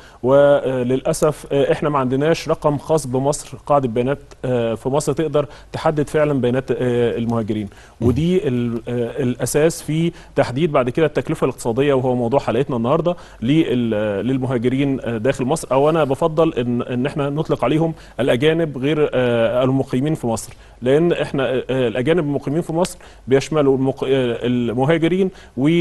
وللاسف آه، احنا ما عندناش رقم خاص بمصر قاعده بيانات آه، في مصر تقدر تحدد فعلا بيانات آه، المهاجرين ودي ال- آه، الاساس في تحديد بعد كده التكلفه الاقتصاديه وهو موضوع حلقتنا النهارده لل- آه، للمهاجرين آه، داخل مصر او انا بفضل ان ان احنا نطلق عليهم الاجانب غير آه، المقيمين في مصر لان احنا آه، آه، الاجانب المقيمين في مصر بيشملوا المق... آه، المهاجرين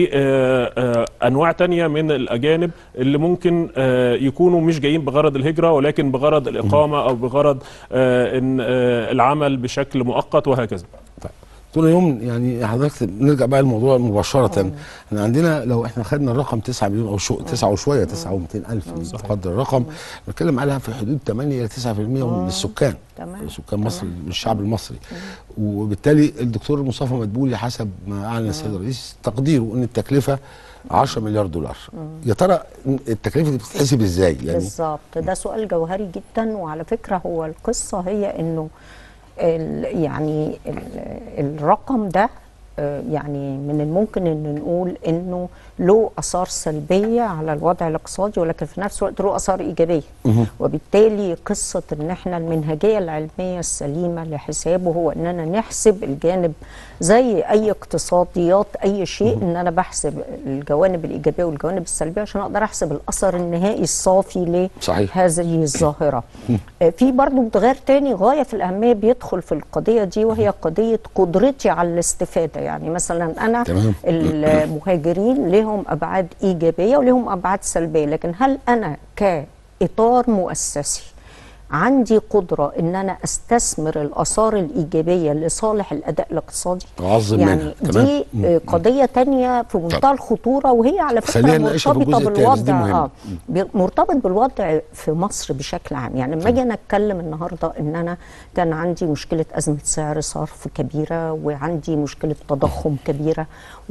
وانواع تانية من الاجانب اللي ممكن آه، يكونوا مش جايين بغرض الهجره ولكن بغرض الاقامه او بغرض آه، ان آه، العمل بشكل مؤقت وهكذا طول يوم يعني حضرتك نرجع بقى للموضوع مباشرة احنا عندنا لو احنا خدنا الرقم 9 مليون او شو 9 وشوية 9 و200 الف تقدر الرقم بنتكلم عليها في حدود 8 ل 9% من السكان تمام. سكان مصر من الشعب المصري وبالتالي الدكتور مصطفى مدبولي حسب ما اعلن السيد الرئيس تقديره ان التكلفة 10 مليار دولار يا ترى التكلفة دي بتتحسب ازاي يعني بالظبط ده سؤال جوهري جدا وعلى فكره هو القصه هي انه ال- يعني ال- الرقم ده آه، يعني من الممكن ان نقول انه له اثار سلبيه على الوضع الاقتصادي ولكن في نفس الوقت له اثار ايجابيه وبالتالي قصه ان احنا المنهجيه العلميه السليمه لحسابه هو اننا نحسب الجانب زي اي اقتصاديات اي شيء ان انا بحسب الجوانب الايجابيه والجوانب السلبيه عشان اقدر احسب الاثر النهائي الصافي صحيح. لهذه الظاهره آه، في برضو متغير تاني غايه في الاهميه بيدخل في القضيه دي وهي قضيه قدرتي على الاستفاده يعني مثلا انا تمام. المهاجرين لهم ابعاد ايجابيه ولهم ابعاد سلبيه لكن هل انا كاطار مؤسسي عندي قدره ان انا استثمر الاثار الايجابيه لصالح الاداء الاقتصادي أعظم يعني منها. تمام. دي آه، قضيه تانية في منتهى الخطوره وهي على فكره خلينا نناقشها في مرتبطه الجزء التالت، دي بالوضع مهمة. اه بي- مرتبط بالوضع في مصر بشكل عام يعني لما اجي انا اتكلم النهارده ان انا كان عندي مشكله ازمه سعر صرف كبيره وعندي مشكله تضخم كبيره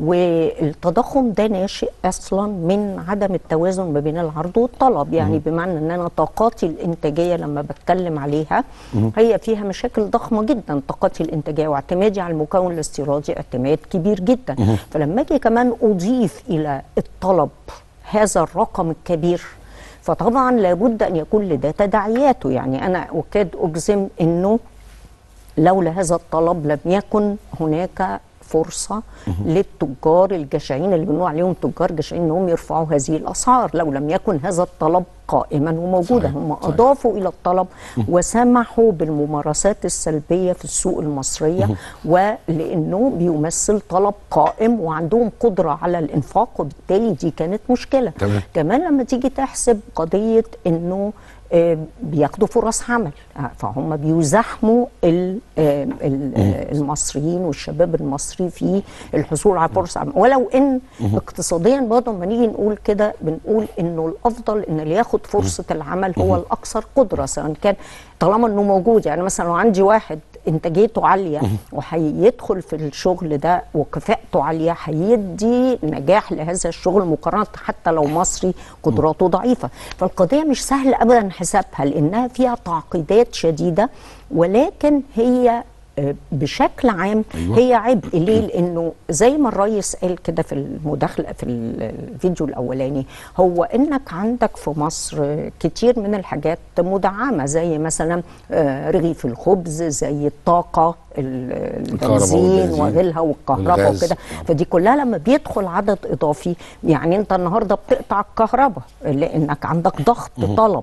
والتضخم ده ناشئ اصلا من عدم التوازن ما بين العرض والطلب يعني بمعنى ان انا طاقاتي الانتاجيه لما بتكلم عليها هي فيها مشاكل ضخمه جدا طاقاتي الانتاجيه واعتمادي على المكون الاستيرادي اعتماد كبير جدا فلما اجي كمان اضيف الى الطلب هذا الرقم الكبير فطبعا لابد ان يكون لده تداعياته يعني انا اكاد اجزم انه لولا هذا الطلب لم يكن هناك فرصه للتجار الجشعين اللي بنقول عليهم تجار جشعين انهم يرفعوا هذه الاسعار لو لم يكن هذا الطلب قائما وموجودا صحيح، هم صحيح. اضافوا الى الطلب وسمحوا بالممارسات السلبيه في السوق المصريه ولانه بيمثل طلب قائم وعندهم قدره على الانفاق وبالتالي دي كانت مشكله تمام. كمان لما تيجي تحسب قضيه انه آه، بياخدوا فرص عمل آه، فهم بيزاحموا ال- آه، ال- آه، المصريين والشباب المصري في الحصول على فرص عمل ولو ان اقتصاديا برضه لما نيجي نقول كده بنقول انه الافضل ان اللي ياخد فرصه العمل هو الاكثر قدره سواء كان طالما انه موجود يعني مثلا لو عندي واحد انتاجيته عاليه وهيدخل في الشغل ده وكفاءته عاليه هيدي نجاح لهذا الشغل مقارنه حتى لو مصري قدراته ضعيفه فالقضيه مش سهل ابدا حسابها لانها فيها تعقيدات شديده ولكن هي آه، بشكل عام أيوة. هي عبء ليه لانه زي ما الرئيس قال كده في المداخله في الفيديو الاولاني هو انك عندك في مصر كتير من الحاجات مدعمه زي مثلا آه، رغيف الخبز زي الطاقه ال- الكهرباء البنزين والبنزين وغيرها والكهرباء والغاز. وكده فدي كلها لما بيدخل عدد اضافي يعني انت النهارده بتقطع الكهرباء لانك عندك ضغط طلب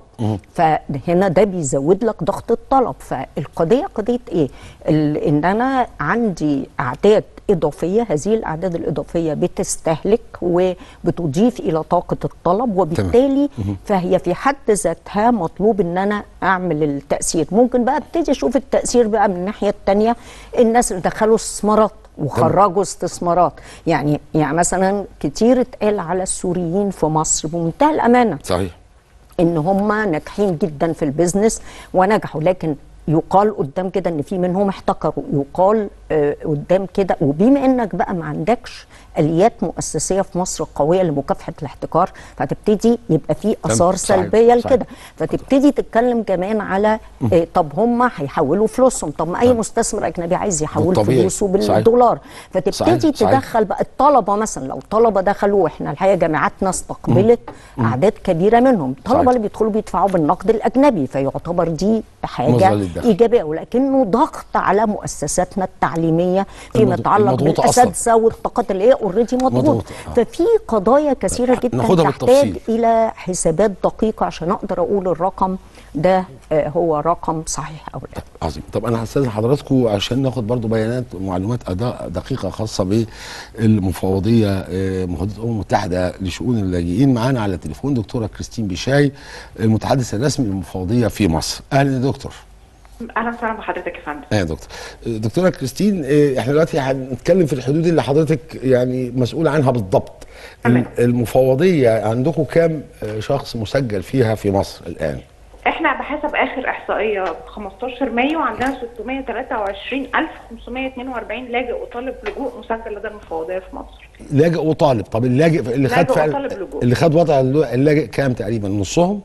فهنا ده بيزود لك ضغط الطلب فالقضيه قضيه ايه؟ ال- ان انا عندي اعداد إضافية هذه الأعداد الإضافية بتستهلك وبتضيف إلى طاقة الطلب وبالتالي فهي في حد ذاتها مطلوب إن أنا أعمل التأثير ممكن بقى ابتدي أشوف التأثير بقى من الناحية التانية الناس اللي دخلوا استثمارات وخرجوا استثمارات يعني يعني مثلا كتير اتقال على السوريين في مصر بمنتهى الأمانة صحيح ان هم ناجحين جدا في البيزنس ونجحوا لكن يقال قدام كده ان في منهم احتكروا يقال آه قدام كده وبما انك بقى ما عندكش اليات مؤسسيه في مصر قويه لمكافحه الاحتكار فتبتدي يبقى في اثار صحيح، سلبيه صحيح. لكده فتبتدي تتكلم كمان على آه طب هم هيحولوا فلوسهم طب ما اي مستثمر اجنبي عايز يحول بالطبيعي. فلوسه صحيح. بالدولار فتبتدي صحيح، صحيح. تدخل بقى الطلبه مثلا لو طلبه دخلوا واحنا الحقيقه جامعاتنا استقبلت اعداد كبيره منهم الطلبه صحيح. اللي بيدخلوا بيدفعوا بالنقد الاجنبي فيعتبر دي حاجه مصدر للدخل. ايجابيه ولكنه ضغط على مؤسساتنا التعليميه فيما المض- يتعلق المضغوطة بالاساتذه والطاقات اللي هي اوريدي مضغوطه مضغوطة، آه. ففي قضايا كثيره جدا ناخدها تحتاج بالتفصيل. الى حسابات دقيقه عشان اقدر اقول الرقم ده آه، هو رقم صحيح او لا عظيم طب انا هستاذن حضراتكم عشان ناخد برضو بيانات ومعلومات اداء دقيقه خاصه بالمفوضيه آه، مفوضيه الامم المتحده لشؤون اللاجئين معانا على التليفون دكتوره كريستين بيشاي المتحدث الرسمي للمفوضيه في مصر اهلا يا دكتور اهلا وسهلا بحضرتك يا فندم ايه يا دكتور آه، دكتوره كريستين آه، احنا دلوقتي هنتكلم في الحدود اللي حضرتك يعني مسؤول عنها بالضبط تمام. المفوضيه عندكم كام آه، شخص مسجل فيها في مصر الان احنا بحسب اخر احصائيه 15 مايو عندنا 623542 لاجئ وطالب لجوء مسجل لدى المفوضيه في مصر لاجئ وطالب طب اللاجئ اللي خد لاجئ فعلا وطالب لجوء. اللي خد وضع اللاجئ كام تقريبا نصهم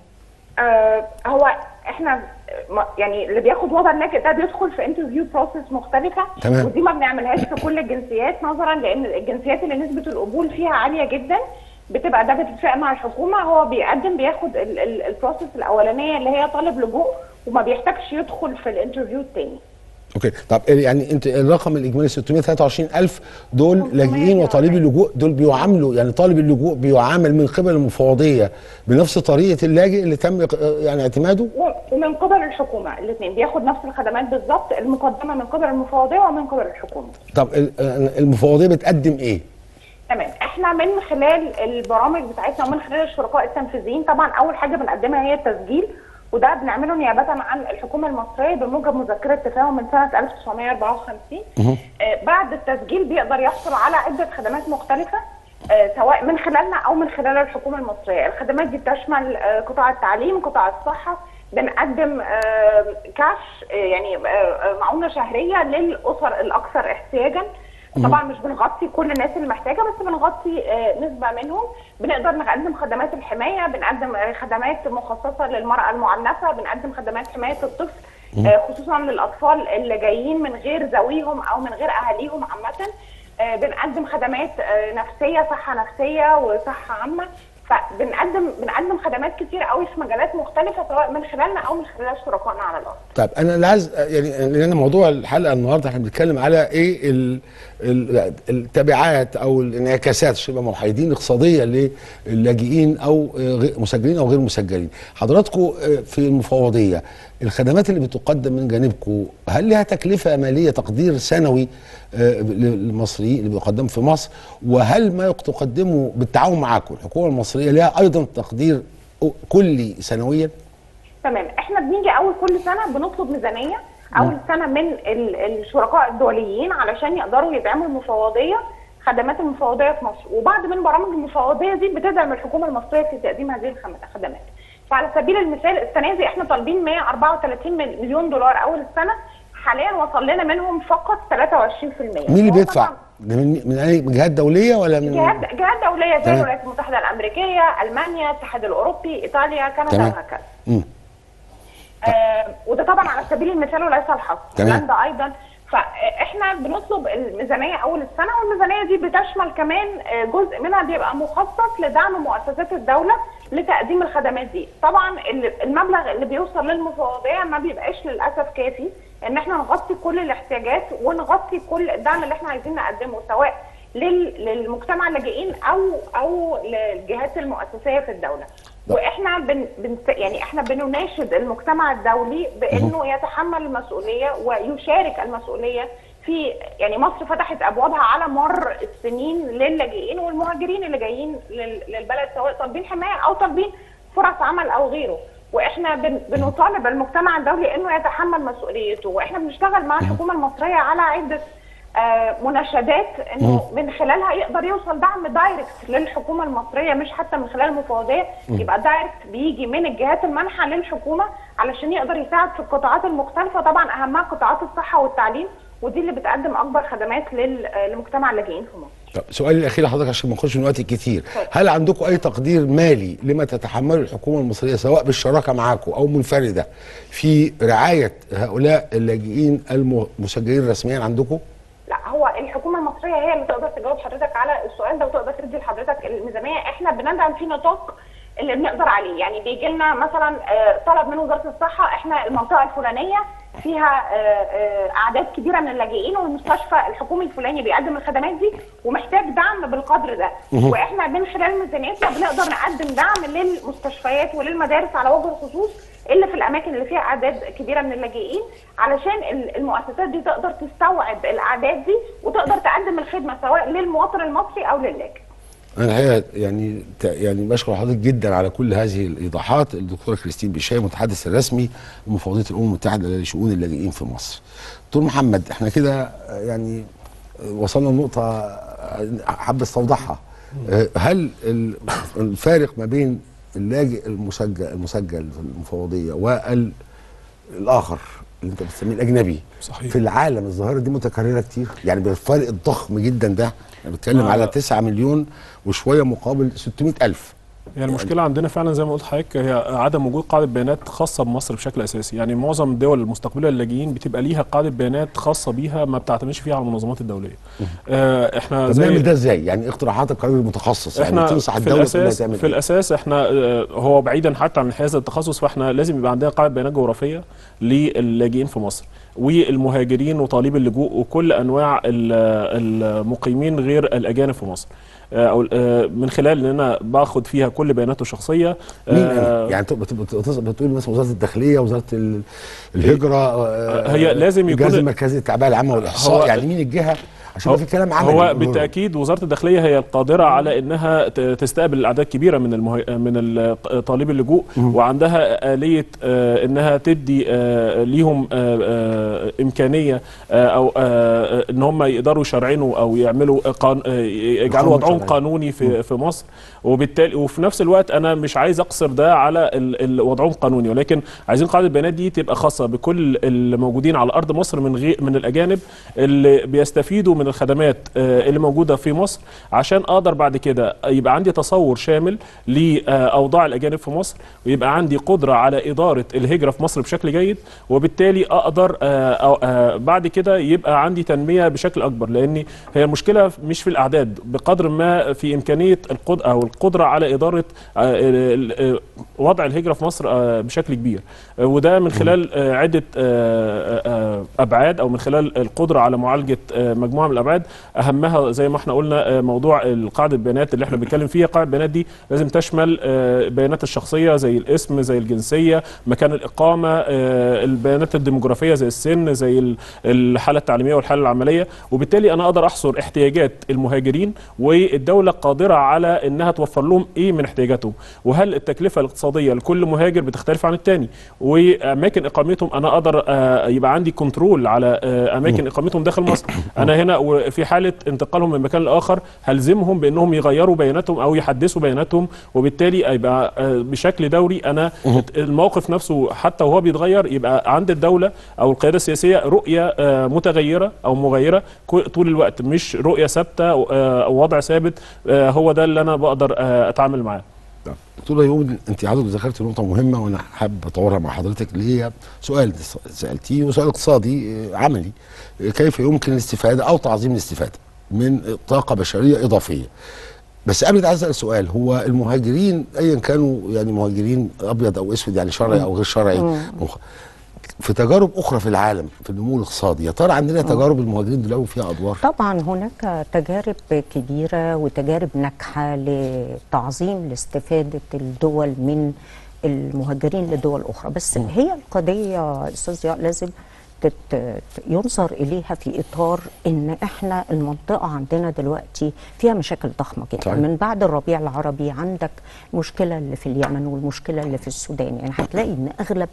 آه هو احنا ما- يعني اللي بياخد وضع اللاجئ ده بيدخل في انترفيو بروسيس مختلفه تمام. ودي ما بنعملهاش في كل الجنسيات نظرا لان الجنسيات اللي نسبه القبول فيها عاليه جدا بتبقى ده باتفاق مع الحكومه هو بيقدم بياخد ال- ال- البروسيس الاولانيه اللي هي طالب لجوء وما بيحتاجش يدخل في الانترفيو الثاني اوكي طب يعني انت الرقم الاجمالي 623000 دول لاجئين وطالبي اللجوء دول بيعاملوا يعني طالب اللجوء بيعامل من قبل المفوضيه بنفس طريقه اللاجئ اللي تم يعني اعتماده ومن قبل الحكومه الاثنين بياخد نفس الخدمات بالظبط المقدمه من قبل المفوضيه ومن قبل الحكومه طب ال- المفوضيه بتقدم ايه؟ تمام احنا من خلال البرامج بتاعتنا ومن خلال الشركاء التنفيذيين طبعا اول حاجه بنقدمها هي التسجيل وده بنعمله نيابه عن الحكومه المصريه بموجب مذكره تفاهم من سنه 1954 آه بعد التسجيل بيقدر يحصل على عده خدمات مختلفه آه سواء من خلالنا او من خلال الحكومه المصريه الخدمات دي بتشمل آه قطاع التعليم قطاع الصحه بنقدم آه كاش آه يعني آه آه معونه شهريه للاسر الاكثر احتياجا طبعا مش بنغطي كل الناس اللي محتاجه بس بنغطي آه، نسبه منهم بنقدر نقدم خدمات الحمايه بنقدم آه، خدمات مخصصه للمراه المعنفه بنقدم خدمات حمايه الطفل آه، خصوصا للاطفال اللي جايين من غير ذويهم او من غير اهاليهم عامه آه، بنقدم خدمات آه، نفسيه صحه نفسيه وصحه عامه فبنقدم بنقدم خدمات كتير قوي في مجالات مختلفه سواء من خلالنا او من خلال شركائنا على الارض طب انا اللي عايز يعني لان موضوع الحلقه النهارده احنا بنتكلم على ايه ال- ال- التبعات او الانعكاسات شبه محايدين الاقتصاديه للاجئين او غير- مسجلين او غير مسجلين حضراتكم في المفوضيه الخدمات اللي بتقدم من جانبكم هل لها تكلفه ماليه تقدير سنوي آه، للمصريين اللي بيقدم في مصر وهل ما تقدمه بالتعاون معاكم الحكومه المصريه لها ايضا تقدير كلي سنويا تمام احنا بنيجي اول كل سنه بنطلب ميزانيه اول سنه من ال- الشركاء الدوليين علشان يقدروا يدعموا المفوضيه خدمات المفوضيه في مصر وبعض من برامج المفوضيه دي بتدعم الحكومه المصريه في تقديم هذه الخم- الخدمات فعلى سبيل المثال السنه دي احنا طالبين 134 مل- مليون دولار اول السنه حاليا وصل لنا منهم فقط 23% مين اللي هو بيدفع؟ طبعاً من من أي من جهات دوليه ولا من جهات جهات دوليه زي تمام. الولايات المتحده الامريكيه، المانيا، الاتحاد الاوروبي، ايطاليا، كندا تمام. وهكذا. مم. آه وده طبعا على سبيل المثال وليس الحصر. تمام. هولندا ايضا فاحنا بنطلب الميزانيه اول السنه والميزانيه دي بتشمل كمان آه، جزء منها بيبقى مخصص لدعم مؤسسات الدوله لتقديم الخدمات دي. طبعا ال- المبلغ اللي بيوصل للمفوضيه ما بيبقاش للاسف كافي ان احنا نغطي كل الاحتياجات ونغطي كل الدعم اللي احنا عايزين نقدمه سواء لل- للمجتمع اللاجئين او او للجهات المؤسسيه في الدوله. واحنا بن بن يعني احنا بنناشد المجتمع الدولي بانه يتحمل المسؤوليه ويشارك المسؤوليه في يعني مصر فتحت ابوابها على مر السنين للاجئين والمهاجرين اللي جايين لل- للبلد سواء طالبين حمايه او طالبين فرص عمل او غيره واحنا بن بنطالب المجتمع الدولي انه يتحمل مسؤوليته واحنا بنشتغل مع الحكومه المصريه على عده آه، مناشدات انه من خلالها يقدر يوصل دعم دايركت للحكومه المصريه مش حتى من خلال المفوضيه يبقى دايركت بيجي من الجهات المانحه للحكومه علشان يقدر يساعد في القطاعات المختلفه طبعا اهمها قطاعات الصحه والتعليم ودي اللي بتقدم اكبر خدمات لل- آه، لمجتمع اللاجئين في مصر. طب سؤالي الاخير لحضرتك عشان ما نخش من وقت كتير هل عندكم اي تقدير مالي لما تتحمله الحكومه المصريه سواء بالشراكه معاكم او منفرده في رعايه هؤلاء اللاجئين المسجلين رسميا عندكم لا هو الحكومه المصريه هي اللي تقدر تجاوب حضرتك على السؤال ده وتقدر تدي لحضرتك الميزانيه احنا بندعم في نطاق اللي بنقدر عليه يعني بيجي لنا مثلا آه، طلب من وزاره الصحه احنا المنطقه الفلانيه فيها آه، آه، اعداد كبيره من اللاجئين والمستشفى الحكومي الفلاني بيقدم الخدمات دي ومحتاج دعم بالقدر ده واحنا من خلال ميزانيتنا بنقدر نقدم دعم للمستشفيات وللمدارس على وجه الخصوص اللي في الاماكن اللي فيها اعداد كبيره من اللاجئين علشان ال- المؤسسات دي تقدر تستوعب الاعداد دي وتقدر تقدم الخدمه سواء للمواطن المصري او للاجئ. انا الحقيقه يعني ت- يعني بشكر حضرتك جدا على كل هذه الايضاحات الدكتوره كريستين بشاي المتحدث الرسمي لمفوضيه الامم المتحده لشؤون اللاجئين في مصر. دكتور محمد احنا كده يعني وصلنا لنقطه حابب استوضحها آه، هل ال- الفارق ما بين اللاجئ المسجل المسجل في المفوضيه والاخر اللي انت بتسميه الاجنبي صحيح. في العالم الظاهره دي متكرره كتير يعني بالفرق الضخم جدا ده انا بتكلم آه. على 9 مليون وشويه مقابل 600 الف يعني المشكله عندنا فعلا زي ما قلت لحضرتك هي عدم وجود قاعده بيانات خاصه بمصر بشكل اساسي يعني معظم الدول المستقبله للاجئين بتبقى ليها قاعده بيانات خاصه بيها ما بتعتمدش فيها على المنظمات الدوليه آه احنا طب زي نعمل ده ازاي يعني اقتراحات القانون المتخصص يعني احنا تنصح في الدوله كلها الاساس تعمل في إيه؟ الاساس احنا آه، هو بعيدا حتى عن هذا التخصص فاحنا لازم يبقى عندنا قاعده بيانات جغرافيه للاجئين في مصر والمهاجرين وطالبي اللجوء وكل انواع ال- المقيمين غير الاجانب في مصر آه، او آه، من خلال ان انا باخد فيها كل بياناته الشخصيه مين آه، أنا؟ يعني تبقى تبقى تبقى بتقول مثلا وزاره الداخليه وزاره ال- الهجره آه، هي لازم يكون- الجهاز المركزي للتعبئه العامه والاحصاء هو- يعني مين الجهه عشان هو- في كلام عملي هو بالتاكيد وزاره الداخليه هي القادره على انها ت- تستقبل اعداد كبيره من المه... من ال- طالبي اللجوء وعندها اليه آه، انها تدي آه، ليهم آه، آه، امكانيه آه، او آه، ان هم يقدروا يشرعنوا او يعملوا قان... آه، يجعلوا يقاموا وضعهم شرعيا. قانوني في في مصر وبالتالي وفي نفس الوقت انا مش عايز اقصر ده على ال- ال- وضعهم قانوني ولكن عايزين قاعده البيانات دي تبقى خاصه بكل الموجودين على ارض مصر من غير من الاجانب اللي بيستفيدوا من الخدمات آه، اللي موجوده في مصر عشان اقدر بعد كده يبقى عندي تصور شامل لاوضاع الاجانب في مصر ويبقى عندي قدره على اداره الهجره في مصر بشكل جيد وبالتالي اقدر آه، أو- آه، بعد كده يبقى عندي تنميه بشكل اكبر لان هي المشكله مش في الاعداد بقدر ما في امكانيه القدره او القدره على اداره آه، ال- ال- وضع الهجره في مصر آه، بشكل كبير آه، وده من خلال آه، عده آه، آه، ابعاد او من خلال القدره على معالجه آه، مجموعه من من الابعاد اهمها زي ما احنا قلنا آه، موضوع قاعده البيانات اللي احنا بنتكلم فيها قاعده البيانات دي لازم تشمل آه، البيانات الشخصيه زي الاسم زي الجنسيه مكان الاقامه آه، البيانات الديموغرافيه زي السن زي ال- الحاله التعليميه والحاله العمليه وبالتالي انا اقدر احصر احتياجات المهاجرين والدوله قادره على انها توفر لهم ايه من احتياجاتهم وهل التكلفه الاقتصاديه لكل مهاجر بتختلف عن الثاني واماكن اقامتهم انا اقدر آه، يبقى عندي كنترول على آه، اماكن اقامتهم داخل مصر انا هنا وفي حاله انتقالهم من مكان لاخر هلزمهم بانهم يغيروا بياناتهم او يحدثوا بياناتهم وبالتالي يبقى آه، بشكل دوري انا الموقف نفسه حتى وهو بيتغير يبقى عند الدوله او القياده السياسيه رؤيه آه، متغيره او مغيره كو- طول الوقت مش رؤيه ثابته آه، او وضع ثابت آه، هو ده اللي انا بقدر آه، اتعامل معاه دكتور يوم انت حضرتك ذكرت نقطه مهمه وانا حابب اطورها مع حضرتك اللي هي سؤال سالتيه وسؤال اقتصادي آه، عملي آه، كيف يمكن الاستفاده او تعظيم الاستفاده من طاقه بشريه اضافيه بس قبل ده عايز اسال سؤال هو المهاجرين ايا كانوا يعني مهاجرين ابيض او اسود يعني شرعي او غير شرعي مخ- في تجارب اخرى في العالم في النمو الاقتصادي يا ترى عندنا تجارب المهاجرين دول فيها ادوار طبعا هناك تجارب كبيرة وتجارب ناجحة لتعظيم لاستفادة الدول من المهاجرين لدول أخرى بس هي القضية أستاذ ضياء لازم تت- ينظر إليها في إطار إن إحنا المنطقة عندنا دلوقتي فيها مشاكل ضخمة جدا صحيح. من بعد الربيع العربي عندك المشكلة اللي في اليمن والمشكلة اللي في السودان يعني هتلاقي إن أغلب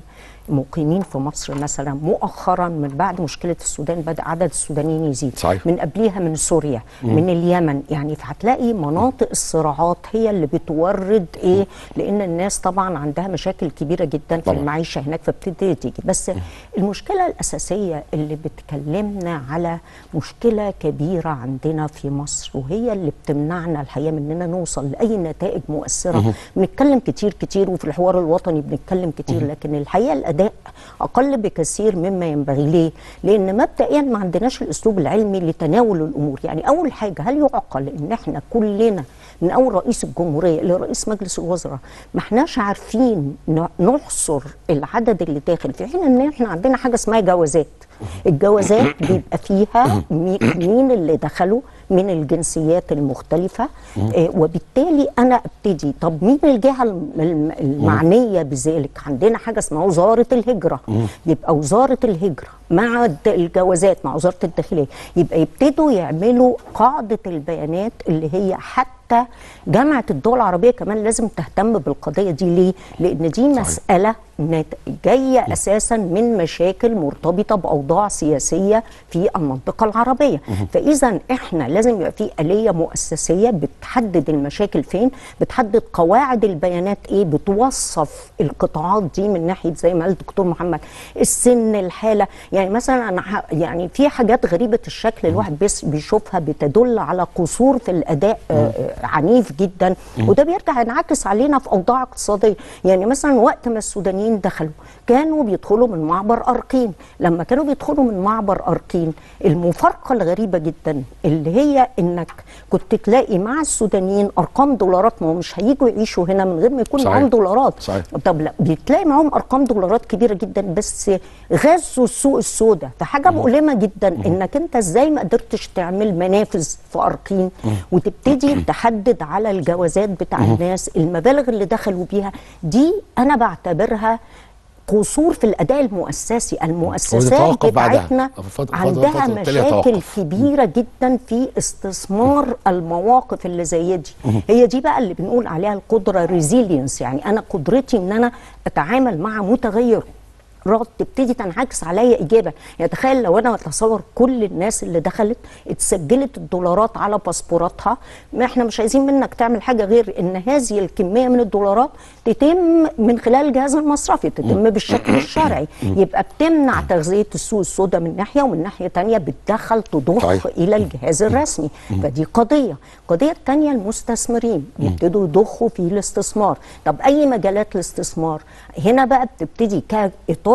المقيمين في مصر مثلا مؤخرا من بعد مشكلة السودان بدأ عدد السودانيين يزيد صحيح. من قبليها من سوريا من اليمن يعني فهتلاقي مناطق الصراعات هي اللي بتورد ايه لان الناس طبعا عندها مشاكل كبيره جدا في طبعا. المعيشه هناك فبتبتدي تيجي بس المشكله الاساسيه اللي بتكلمنا على مشكله كبيره عندنا في مصر وهي اللي بتمنعنا الحقيقه من اننا نوصل لاي نتائج مؤثره بنتكلم كتير كتير وفي الحوار الوطني بنتكلم كتير لكن الحقيقه الاداء اقل بكثير مما ينبغي ليه لان مبدئيا ما عندناش الاسلوب العلمي لتناول الامور يعني اول حاجه هل يعقل ان احنا كلنا من اول رئيس الجمهوريه لرئيس مجلس الوزراء ما احناش عارفين ن- نحصر العدد اللي داخل في حين ان احنا عندنا حاجه اسمها جوازات الجوازات بيبقى فيها مي- مين اللي دخلوا من الجنسيات المختلفة آه وبالتالي أنا أبتدي طب مين الجهة الم- الم- المعنية بذلك عندنا حاجة اسمها وزارة الهجرة يبقى وزارة الهجرة مع الد- الجوازات مع وزارة الداخلية يبقى يبتدوا يعملوا قاعدة البيانات اللي هي حتى جامعة الدول العربية كمان لازم تهتم بالقضية دي ليه؟ لأن دي مسألة نت- جاية أساسا من مشاكل مرتبطة بأوضاع سياسية في المنطقة العربية فإذا إحنا لازم يبقى في آلية مؤسسية بتحدد المشاكل فين بتحدد قواعد البيانات إيه بتوصف القطاعات دي من ناحية زي ما قال الدكتور محمد السن الحالة يعني مثلا أنا ح- يعني في حاجات غريبة الشكل الواحد بس بيشوفها بتدل على قصور في الأداء آه، آه، عنيف جدا وده بيرجع ينعكس علينا في أوضاع اقتصادية يعني مثلا وقت ما السودانيين دخلوا كانوا بيدخلوا من معبر أرقين لما كانوا بيدخلوا من معبر أرقين المفارقة الغريبة جدا اللي هي إنك كنت تلاقي مع السودانيين أرقام دولارات ما هو مش هيجوا يعيشوا هنا من غير ما يكون صحيح. معاهم دولارات صحيح. طب لا بتلاقي معاهم ارقام دولارات كبيره جدا بس غزوا السوق السوداء فحاجه مؤلمه جدا انك انت ازاي ما قدرتش تعمل منافذ في ارقين وتبتدي تحدد على الجوازات بتاع الناس المبالغ اللي دخلوا بيها دي انا بعتبرها قصور في الاداء المؤسسي المؤسسات ويتوقف بعدها. بتاعتنا فترة- فترة- عندها فترة تالية مشاكل توقف. كبيره جدا في استثمار المواقف اللي زي دي هي دي بقى اللي بنقول عليها القدره ريزيلينس يعني انا قدرتي ان انا اتعامل مع متغير رات تبتدي تنعكس عليا ايجابا يعني تخيل لو انا اتصور كل الناس اللي دخلت اتسجلت الدولارات على باسبوراتها ما احنا مش عايزين منك تعمل حاجه غير ان هذه الكميه من الدولارات تتم من خلال الجهاز المصرفي تتم بالشكل الشرعي يبقى بتمنع تغذيه السوق السوداء من ناحيه ومن ناحيه تانية بتدخل تضخ صحيح. الى الجهاز الرسمي فدي قضيه القضيه الثانيه المستثمرين يبتدوا يضخوا في الاستثمار طب اي مجالات الاستثمار هنا بقى بتبتدي كاطار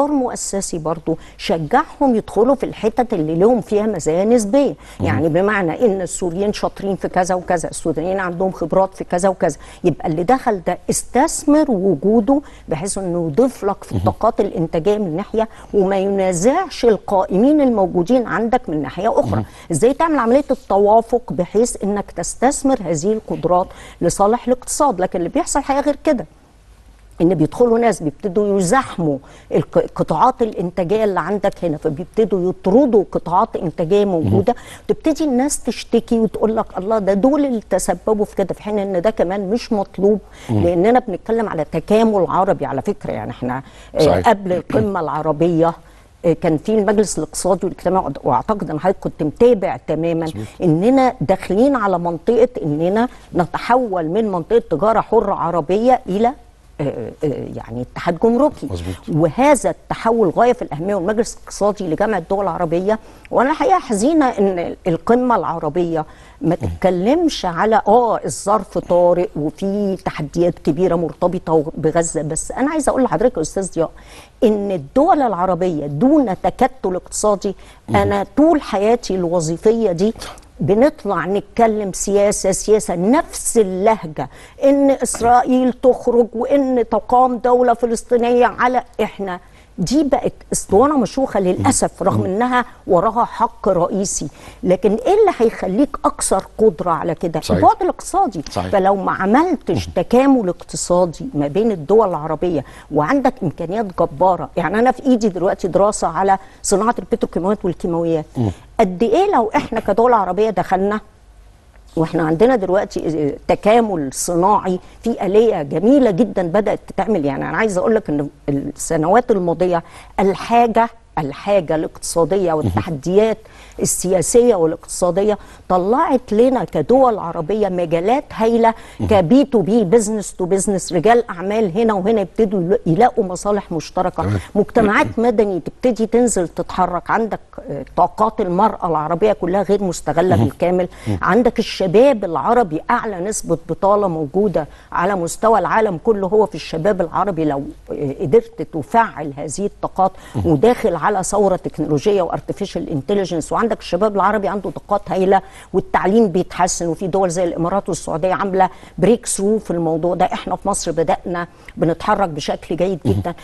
اطار مؤسسي برضو شجعهم يدخلوا في الحتت اللي لهم فيها مزايا نسبيه يعني بمعنى ان السوريين شاطرين في كذا وكذا السودانيين عندهم خبرات في كذا وكذا يبقى اللي دخل ده استثمر وجوده بحيث انه يضيف لك في الطاقات الانتاجيه من ناحيه وما ينازعش القائمين الموجودين عندك من ناحيه اخرى ازاي تعمل عمليه التوافق بحيث انك تستثمر هذه القدرات لصالح الاقتصاد لكن اللي بيحصل حاجه غير كده ان بيدخلوا ناس بيبتدوا يزاحموا الق- القطاعات الانتاجيه اللي عندك هنا فبيبتدوا يطردوا قطاعات انتاجيه موجوده تبتدي الناس تشتكي وتقول لك الله ده دول اللي تسببوا في كده في حين ان ده كمان مش مطلوب لاننا بنتكلم على تكامل عربي على فكره يعني احنا آه، صحيح. قبل القمه العربيه آه، كان في المجلس الاقتصادي والاجتماعي واعتقد ان حضرتك كنت متابع تماما اننا داخلين على منطقه اننا نتحول من منطقه تجاره حره عربيه الى آه، آه، يعني اتحاد جمركي مظبوط. وهذا التحول غايه في الاهميه والمجلس الاقتصادي لجامعه الدول العربيه وانا الحقيقه حزينه ان القمه العربيه ما تتكلمش على اه الظرف طارئ وفي تحديات كبيره مرتبطه بغزه بس انا عايزه اقول لحضرتك يا استاذ ضياء ان الدول العربيه دون تكتل اقتصادي انا طول حياتي الوظيفيه دي بنطلع نتكلم سياسة سياسة نفس اللهجة إن إسرائيل تخرج وإن تقام دولة فلسطينية على إحنا دي بقت اسطوانة مشوخة للأسف رغم إنها وراها حق رئيسي لكن إيه اللي هيخليك أكثر قدرة على كده صحيح. البعد الاقتصادي صحيح. فلو ما عملتش تكامل اقتصادي ما بين الدول العربية وعندك إمكانيات جبارة يعني أنا في إيدي دلوقتي دراسة على صناعة البتروكيماويات والكيماويات قد إيه لو إحنا كدولة عربية دخلنا واحنا عندنا دلوقتي تكامل صناعي في آلية جميلة جدا بدأت تتعمل يعني أنا عايزة أقول لك إن السنوات الماضية الحاجة الحاجة الاقتصادية والتحديات السياسية والاقتصادية طلعت لنا كدول عربية مجالات هايلة كبي تو بي بزنس تو بزنس رجال أعمال هنا وهنا يبتدوا يلاقوا مصالح مشتركة تمام. مجتمعات مدني تبتدي تنزل تتحرك عندك آه، طاقات المرأة العربية كلها غير مستغلة بالكامل عندك الشباب العربي أعلى نسبة بطالة موجودة على مستوى العالم كله هو في الشباب العربي لو آه، قدرت تفعل هذه الطاقات وداخل على ثورة تكنولوجية وارتفيشال انتليجنس وعندك الشباب العربي عنده طاقات هايلة والتعليم بيتحسن وفي دول زي الإمارات والسعودية عاملة بريك ثرو في الموضوع ده احنا في مصر بدأنا بنتحرك بشكل جيد جدا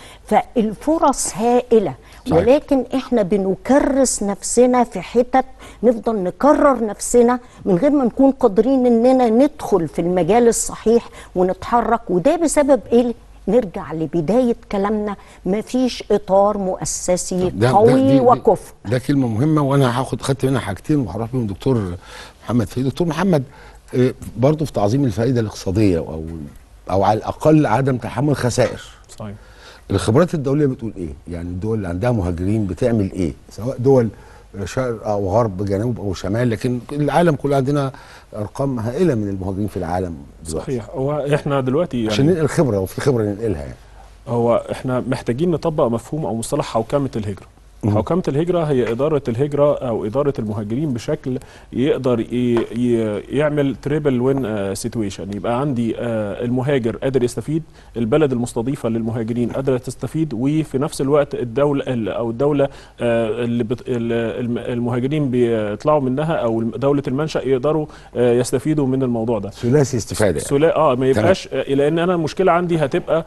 فالفرص هائلة صحيح. ولكن احنا بنكرس نفسنا في حتت نفضل نكرر نفسنا من غير ما نكون قادرين اننا ندخل في المجال الصحيح ونتحرك وده بسبب ايه نرجع لبداية كلامنا مفيش إطار مؤسسي قوي وكفء ده كلمه مهمه وانا هاخد خدت منها حاجتين وهروح بيهم دكتور محمد فريد دكتور محمد آه، برضه في تعظيم الفائده الاقتصاديه او او على الاقل عدم تحمل خسائر صحيح الخبرات الدوليه بتقول ايه يعني الدول اللي عندها مهاجرين بتعمل ايه سواء دول شرق او غرب جنوب او شمال لكن العالم كله عندنا ارقام هائله من المهاجرين في العالم دلوقتي صحيح هو احنا دلوقتي يعني عشان ننقل خبره لو في خبره ننقلها يعني هو احنا محتاجين نطبق مفهوم او مصطلح حوكمه الهجره حوكمه الهجره هي اداره الهجره او اداره المهاجرين بشكل يقدر ي- ي- يعمل تريبل وين سيتويشن يبقى عندي آه، المهاجر قادر يستفيد البلد المستضيفه للمهاجرين قادره تستفيد وفي نفس الوقت الدوله ال- او الدوله آه، اللي بت- ال- الم- المهاجرين بيطلعوا منها او دوله المنشا يقدروا آه، يستفيدوا من الموضوع ده ثلاثي استفاده يعني. سلا اه ما يبقاش آه، لان انا المشكله عندي هتبقى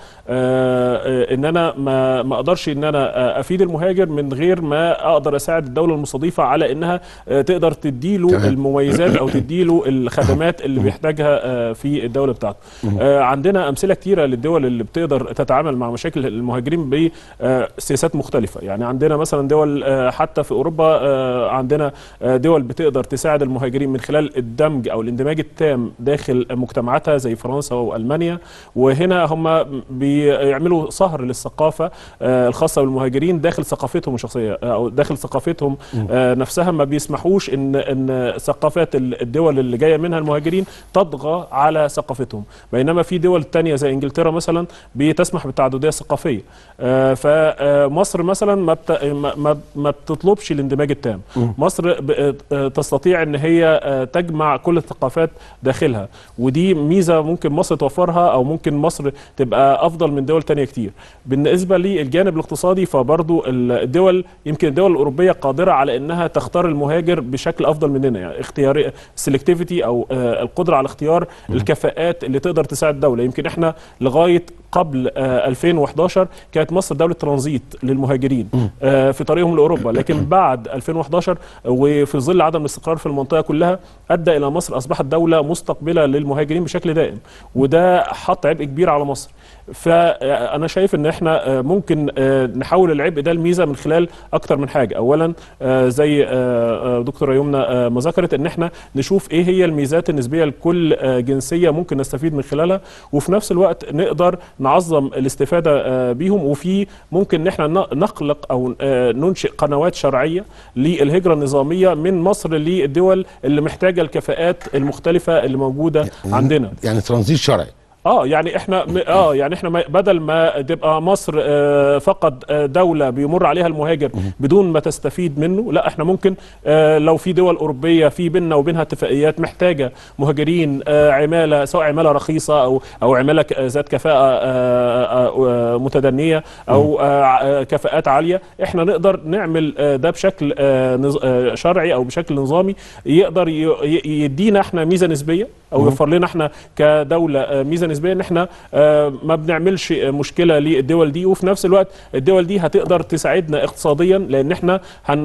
آه آه، ان انا ما ما اقدرش ان انا آه، افيد المهاجر من غير ما اقدر اساعد الدوله المستضيفه على انها آه، تقدر تديله تمام. المميزات او تديله الخدمات اللي بيحتاجها آه، في الدوله بتاعته آه، عندنا امثله كتيره للدول اللي بتقدر تتعامل مع مشاكل المهاجرين بسياسات مختلفه يعني عندنا مثلا دول آه، حتى في اوروبا آه، عندنا آه، دول بتقدر تساعد المهاجرين من خلال الدمج او الاندماج التام داخل مجتمعاتها زي فرنسا والمانيا وهنا هم بيعملوا صهر للثقافه آه، الخاصه بالمهاجرين داخل ثقافتهم الشخصيه الشخصيه او داخل ثقافتهم آه، نفسها ما بيسمحوش ان ان ثقافات ال- الدول اللي جايه منها المهاجرين تطغى على ثقافتهم بينما في دول تانية زي انجلترا مثلا بتسمح بالتعدديه الثقافيه آه، فمصر مثلا ما بت- ما- ما ما بتطلبش الاندماج التام مصر ب- آه، تستطيع ان هي آه، تجمع كل الثقافات داخلها ودي ميزه ممكن مصر توفرها او ممكن مصر تبقى افضل من دول تانية كتير بالنسبه للجانب الاقتصادي فبرضو الدول يمكن الدول الاوروبيه قادره على انها تختار المهاجر بشكل افضل مننا يعني اختيار سيلكتيفيتي او آه، القدره على اختيار الكفاءات اللي تقدر تساعد الدوله يمكن احنا لغايه قبل آه، 2011 كانت مصر دوله ترانزيت للمهاجرين آه، في طريقهم لاوروبا لكن بعد 2011 وفي ظل عدم الاستقرار في المنطقه كلها ادى الى مصر اصبحت دوله مستقبله للمهاجرين بشكل دائم وده حط عبء كبير على مصر فانا شايف ان احنا آه، ممكن آه، نحول العبء ده الميزه من خلال اكتر من حاجه اولا آه، زي آه، آه، دكتوره يمنى آه، ما ذكرت ان احنا نشوف ايه هي الميزات النسبيه لكل آه، جنسيه ممكن نستفيد من خلالها وفي نفس الوقت نقدر نعظم الاستفاده آه، بيهم وفي ممكن ان احنا ن- نخلق او آه، ننشئ قنوات شرعيه للهجره النظاميه من مصر للدول اللي محتاجه الكفاءات المختلفه اللي موجوده عندنا يعني ترانزيت شرعي اه يعني احنا م- اه يعني احنا ما- بدل ما تبقى مصر آه فقط آه دوله بيمر عليها المهاجر بدون ما تستفيد منه لا احنا ممكن آه لو في دول اوروبيه في بيننا وبينها اتفاقيات محتاجه مهاجرين آه عماله سواء عماله رخيصه او او عماله ك- ذات كفاءه آه آه آه متدنيه او آه ع- آه كفاءات عاليه احنا نقدر نعمل آه ده بشكل آه نظ- آه شرعي او بشكل نظامي يقدر ي- ي- يدينا احنا ميزه نسبيه او يوفر لنا احنا كدوله آه، ميزه نسبيه ان احنا آه، ما بنعملش آه، مشكله للدول دي وفي نفس الوقت الدول دي هتقدر تساعدنا اقتصاديا لان احنا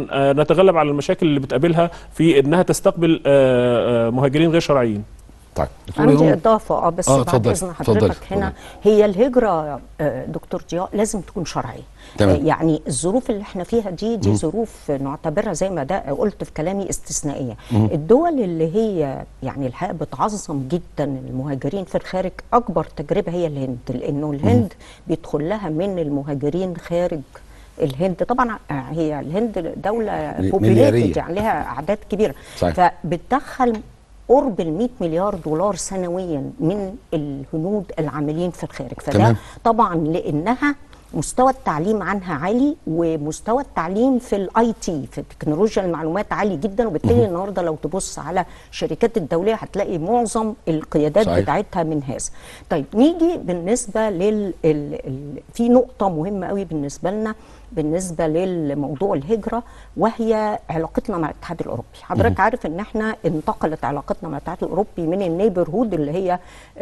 هنتغلب على المشاكل اللي بتقابلها في انها تستقبل آه، آه، مهاجرين غير شرعيين طيب دكتور عندي يوم- اضافه اه بس آه، بعد اتفضلي، اذن اتفضلي، حضرتك هنا هي الهجره آه، دكتور ضياء لازم تكون شرعيه تمام. آه، يعني الظروف اللي احنا فيها دي دي ظروف نعتبرها زي ما ده قلت في كلامي استثنائيه الدول اللي هي يعني الحقيقه بتعظم جدا المهاجرين في الخارج اكبر تجربه هي الهند لانه الهند بيدخل لها من المهاجرين خارج الهند طبعا آه، هي الهند دوله مليارية. populated، يعني لها اعداد كبيره صحيح. فبتدخل قرب ال 100 مليار دولار سنويا من الهنود العاملين في الخارج فده تمام. طبعا لانها مستوى التعليم عنها عالي ومستوى التعليم في الاي تي في تكنولوجيا المعلومات عالي جدا وبالتالي النهارده لو تبص على الشركات الدوليه هتلاقي معظم القيادات صحيح. صحيح. بتاعتها من هذا. طيب نيجي بالنسبه لل ال... ال... في نقطه مهمه قوي بالنسبه لنا بالنسبه للموضوع الهجره وهي علاقتنا مع الاتحاد الاوروبي حضرتك عارف ان احنا انتقلت علاقتنا مع الاتحاد الاوروبي من النيبر هود اللي هي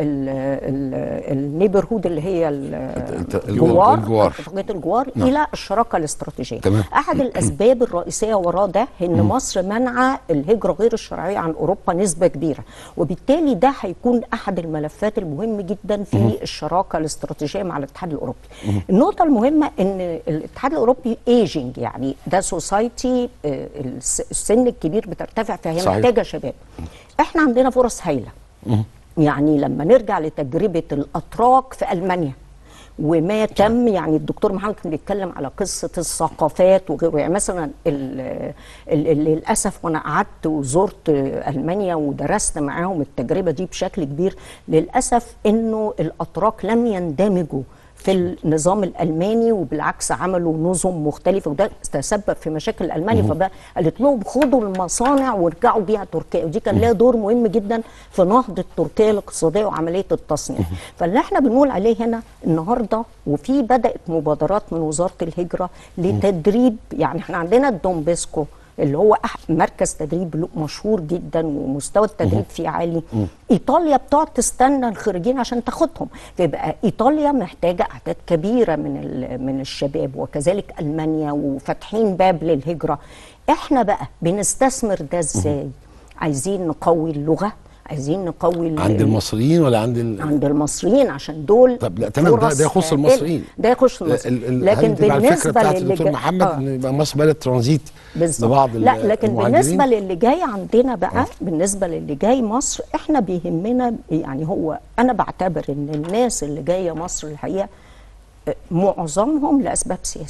النيبر هود اللي هي ال- الت- الجوار الجوار. اتفاقيه الجوار نعم. الى الشراكه الاستراتيجيه تمام. احد الاسباب الرئيسيه وراء ده ان مصر منع الهجره غير الشرعيه عن اوروبا نسبه كبيره وبالتالي ده هيكون احد الملفات المهم جدا في الشراكه الاستراتيجيه مع الاتحاد الاوروبي النقطه المهمه ان الاتحاد الاوروبي ايجينج يعني ده سوسايتي السن الكبير بترتفع فهي صحيح. محتاجه شباب احنا عندنا فرص هايله يعني لما نرجع لتجربه الاتراك في المانيا وما تم يعني الدكتور محمد كان بيتكلم على قصه الثقافات وغيره يعني مثلا ال- ال- ال- للاسف وانا قعدت وزرت المانيا ودرست معاهم التجربه دي بشكل كبير للاسف انه الاتراك لم يندمجوا في النظام الالماني وبالعكس عملوا نظم مختلفه وده تسبب في مشاكل المانيا فبقى قالت لهم خدوا المصانع وارجعوا بيها تركيا ودي كان لها دور مهم جدا في نهضه تركيا الاقتصاديه وعمليه التصنيع فاللي احنا بنقول عليه هنا النهارده وفي بدات مبادرات من وزاره الهجره لتدريب يعني احنا عندنا الدومبسكو اللي هو أح- مركز تدريب له- مشهور جدا ومستوى التدريب فيه عالي ايطاليا بتقعد تستنى الخريجين عشان تاخدهم فيبقى ايطاليا محتاجه اعداد كبيره من ال- من الشباب وكذلك المانيا وفاتحين باب للهجره احنا بقى بنستثمر ده ازاي عايزين نقوي اللغه عايزين نقوي ال- عند المصريين ولا عند ال... عند المصريين عشان دول طب لا تمام ده فرص ده يخص هائلة. المصريين ده يخص المصريين ال- ال- لكن هل دي مع الفكره بالنسبه بتاعت للي الدكتور جا- محمد آه. ان يبقى مصر بلد ترانزيت بالظبط لبعض لا لكن المهاجرين؟ بالنسبه للي جاي عندنا بقى آه. بالنسبه للي جاي مصر احنا بيهمنا يعني هو انا بعتبر ان الناس اللي جايه مصر الحقيقه آه، معظمهم لاسباب سياسيه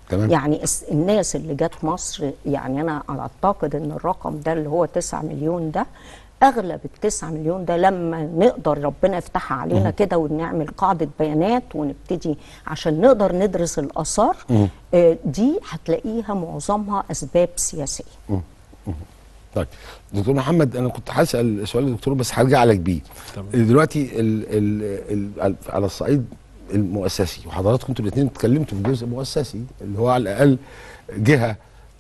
تمام. يعني الس- الناس اللي جت مصر يعني انا اعتقد ان الرقم ده اللي هو 9 مليون ده اغلب ال 9 مليون ده لما نقدر ربنا يفتحها علينا كده ونعمل قاعده بيانات ونبتدي عشان نقدر ندرس الاثار آه، دي هتلاقيها معظمها اسباب سياسيه طيب دكتور محمد انا كنت هسال سؤال الدكتور بس هرجع لك بيه تمام. دلوقتي ال ال ال على الصعيد المؤسسي وحضراتكم انتوا الاثنين اتكلمتوا في جزء مؤسسي اللي هو على الاقل جهه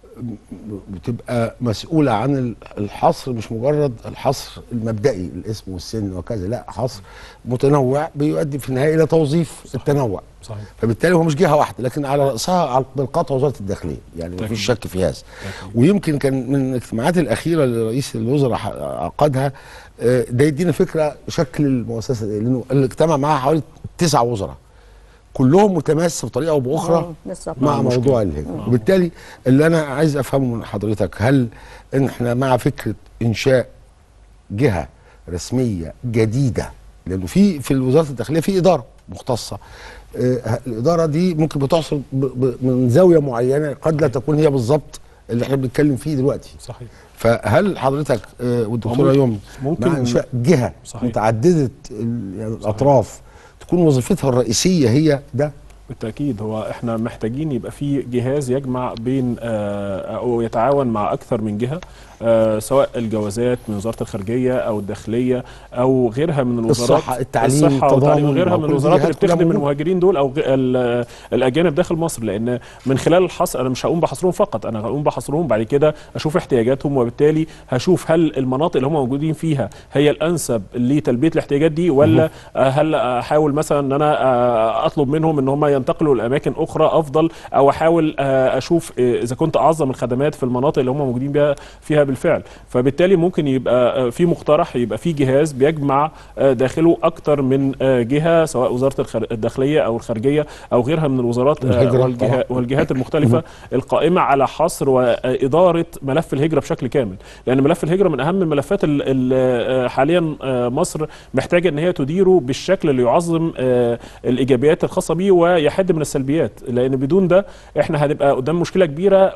بتبقى مسؤوله عن ال- الحصر مش مجرد الحصر المبدئي الاسم والسن وكذا لا حصر متنوع بيؤدي في النهايه الى توظيف التنوع صحيح فبالتالي هو مش جهه واحده لكن على راسها على- بالقطع وزاره الداخليه يعني ما فيش شك في هذا ويمكن كان من الاجتماعات الاخيره اللي رئيس الوزراء ح- عقدها آه، ده يدينا فكره شكل المؤسسه دي لانه اللي اجتمع معاها حوالي تسع وزراء كلهم متماس بطريقه او باخرى مم، بالظبط. مع مشكلة. موضوع الهجره وبالتالي اللي انا عايز افهمه من حضرتك هل ان احنا مع فكره انشاء جهه رسميه جديده لانه في في وزاره الداخليه في اداره مختصه آه، الاداره دي ممكن بتحصل ب- ب- من زاويه معينه قد لا تكون هي بالظبط اللي احنا بنتكلم فيه دلوقتي صحيح فهل حضرتك آه، والدكتوره ممكن- يوم ممكن- مع انشاء جهه صحيح. متعدده ال- يعني الاطراف تكون وظيفتها الرئيسيه هي ده بالتاكيد هو احنا محتاجين يبقى في جهاز يجمع بين آه، او يتعاون مع اكثر من جهه آه، سواء الجوازات من وزاره الخارجيه او الداخليه او غيرها من الوزارات الصحة، التعليم، الصحه والتعليم التضامن، وغيرها وكل من دي الوزارات اللي جهات كلها بتخدم موجودة. المهاجرين دول او غ- ال- الاجانب داخل مصر لان من خلال الحصر انا مش هقوم بحصرهم فقط انا هقوم بحصرهم بعد كده اشوف احتياجاتهم وبالتالي هشوف هل المناطق اللي هم موجودين فيها هي الانسب لتلبيه الاحتياجات دي ولا آه، هل احاول مثلا ان انا آه، اطلب منهم ان هم ينتقلوا لاماكن اخرى افضل او احاول آه، اشوف آه، اذا كنت اعظم الخدمات في المناطق اللي هم موجودين بها فيها بالفعل فبالتالي ممكن يبقى آه، في مقترح يبقى في جهاز بيجمع آه، داخله اكتر من آه، جهه سواء وزاره الخر- الداخليه او الخارجيه او غيرها من الوزارات آه، والهجرة والجهات, طبعاً. والجهات المختلفه القائمه على حصر واداره ملف الهجره بشكل كامل لان ملف الهجره من اهم الملفات ال- ال- آه، حاليا آه، مصر محتاجه ان هي تديره بالشكل اللي يعظم آه، الايجابيات الخاصه بيه ويحد من السلبيات لان بدون ده احنا هنبقى قدام مشكله كبيره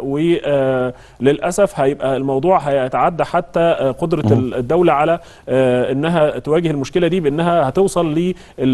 وللاسف هيبقى الموضوع هيتعدى حتى آه، قدره الدوله على آه، انها تواجه المشكله دي بانها هتوصل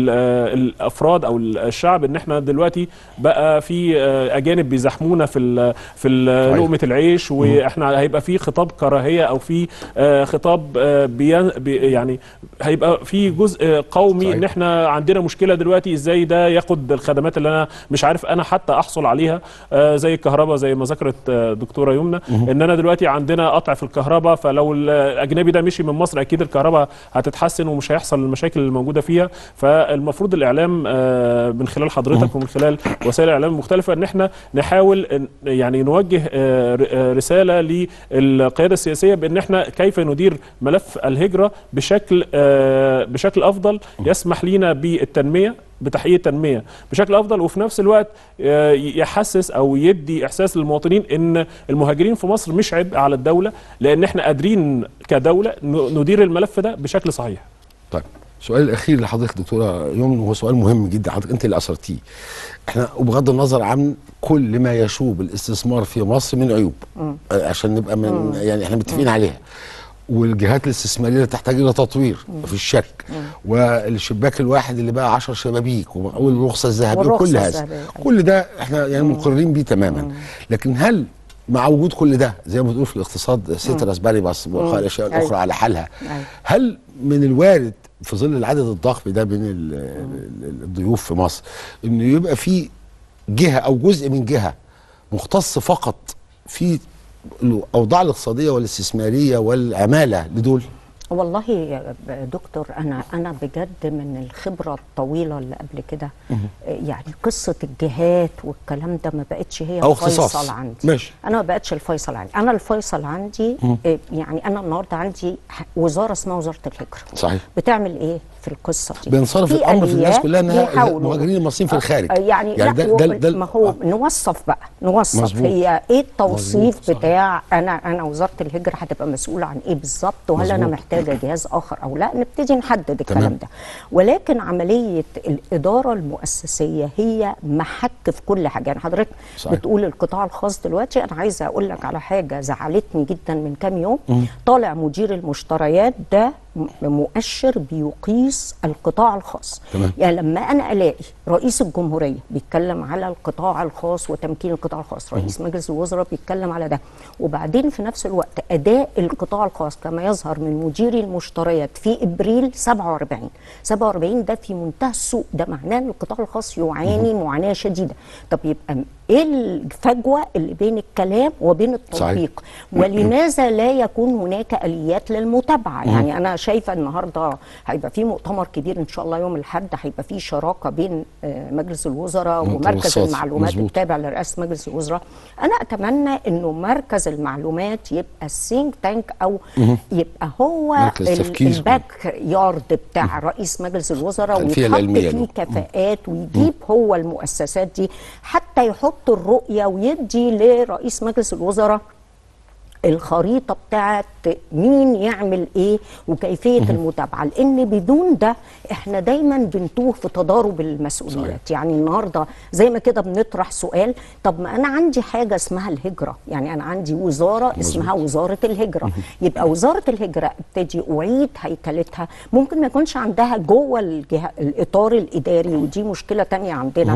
للافراد او الشعب ان احنا دلوقتي بقى في آه، اجانب بيزاحمونا في ال في ال- صحيح. لقمه العيش واحنا هيبقى في خطاب كراهيه او في آه، خطاب آه، بين بي- يعني هيبقى في جزء آه، قومي صحيح. ان احنا عندنا مشكله دلوقتي ازاي ده ياخد الخدمات اللي انا مش عارف انا حتى احصل عليها آه، زي الكهرباء زي ما ذكرت آه، دكتوره يمنى ان انا دلوقتي عندنا قطع في الكهرباء فلو الاجنبي ده مشي من مصر اكيد الكهرباء هتتحسن ومش هيحصل المشاكل اللي موجوده فيها فالمفروض الاعلام آه، من خلال حضرتك ومن خلال وسائل الاعلام المختلفه ان احنا نحاول إن- يعني نوجه آه، ر- آه، رساله للقياده السياسيه بان احنا كيف ندير ملف الهجره بشكل آه، بشكل افضل يسمح لينا بالتنميه بتحقيق التنميه بشكل افضل وفي نفس الوقت آه، يحسس او يدي احساس للمواطنين ان المهاجرين في مصر مش عبء على الدوله لان احنا قادرين كدوله ن- ندير الملف ده بشكل صحيح طيب السؤال الاخير لحضرتك دكتوره يوم وهو سؤال مهم جدا حضرتك انت اللي اثرتيه احنا وبغض النظر عن كل ما يشوب الاستثمار في مصر من عيوب آه، عشان نبقى من يعني احنا متفقين عليها والجهات الاستثماريه تحتاج الى تطوير مفيش شك والشباك الواحد اللي بقى 10 شبابيك والرخصه الذهبيه والرخصة وكل هذا الذهبية. كل ده احنا يعني مقررين بيه تماما لكن هل مع وجود كل ده زي ما بتقول في الاقتصاد سيترس باريباس وقال الاشياء أيوة. الاخرى على حالها أيوة. هل من الوارد في ظل العدد الضخم ده من ال- ال- الضيوف في مصر انه يبقى في جهه او جزء من جهه مختص فقط في الاوضاع الاقتصاديه والاستثماريه والعماله لدول والله يا دكتور انا انا بجد من الخبره الطويله اللي قبل كده يعني قصه الجهات والكلام ده ما بقتش هي أو اختصاص. الفيصل عندي ماشي. انا ما بقتش الفيصل عندي انا الفيصل عندي آه، يعني انا النهارده عندي ح- وزاره اسمها وزاره الهجره صحيح بتعمل ايه في القصه دي بينصرف في الامر في الناس آليات كلها انها بيحاولوا. المهاجرين المصريين في الخارج آه، يعني, يعني لا ده ده, ده ما هو آه. نوصف بقى نوصف مظبوط. هي ايه التوصيف مظبوط، صحيح. بتاع انا انا وزاره الهجره هتبقى مسؤوله عن ايه بالظبط وهل انا مظبوط. محتاجه محتاجه جهاز اخر او لا نبتدي نحدد الكلام تمام. ده ولكن عمليه الاداره المؤسسيه هي محك في كل حاجه يعني حضرتك صحيح. بتقول القطاع الخاص دلوقتي انا عايزه اقول لك على حاجه زعلتني جدا من كام يوم طالع مدير المشتريات ده م- مؤشر بيقيس القطاع الخاص تمام. يعني لما انا الاقي رئيس الجمهوريه بيتكلم على القطاع الخاص وتمكين القطاع الخاص رئيس مجلس الوزراء بيتكلم على ده وبعدين في نفس الوقت اداء القطاع الخاص كما يظهر من مدير المشتريات في ابريل 47 47 ده في منتهى السوء ده معناه ان القطاع الخاص يعاني معاناه شديده طب يبقى م- ايه الفجوه اللي بين الكلام وبين التطبيق ولماذا لا يكون هناك اليات للمتابعه يعني انا شايفه النهارده هيبقى في مؤتمر كبير ان شاء الله يوم الاحد هيبقى في شراكه بين آه، مجلس الوزراء ومركز متوسط. المعلومات مظبوط. التابع لرئاسه مجلس الوزراء انا اتمنى انه مركز المعلومات يبقى السينك تانك او يبقى هو مركز ال- تفكير. الباك يارد بتاع رئيس مجلس الوزراء الخلفية ويتحط العلمية فيه له. كفاءات ويجيب هو المؤسسات دي حتى يحط الرؤيه ويدي لرئيس مجلس الوزراء الخريطة بتاعت مين يعمل ايه وكيفية المتابعة لان بدون ده احنا دايما بنتوه في تضارب المسؤوليات صحيح. يعني النهاردة زي ما كده بنطرح سؤال طب ما انا عندي حاجة اسمها الهجرة يعني انا عندي وزارة اسمها وزارة الهجرة يبقى وزارة الهجرة ابتدي اعيد هيكلتها ممكن ما يكونش عندها جوه الجهة الاطار الاداري ودي مشكلة تانية عندنا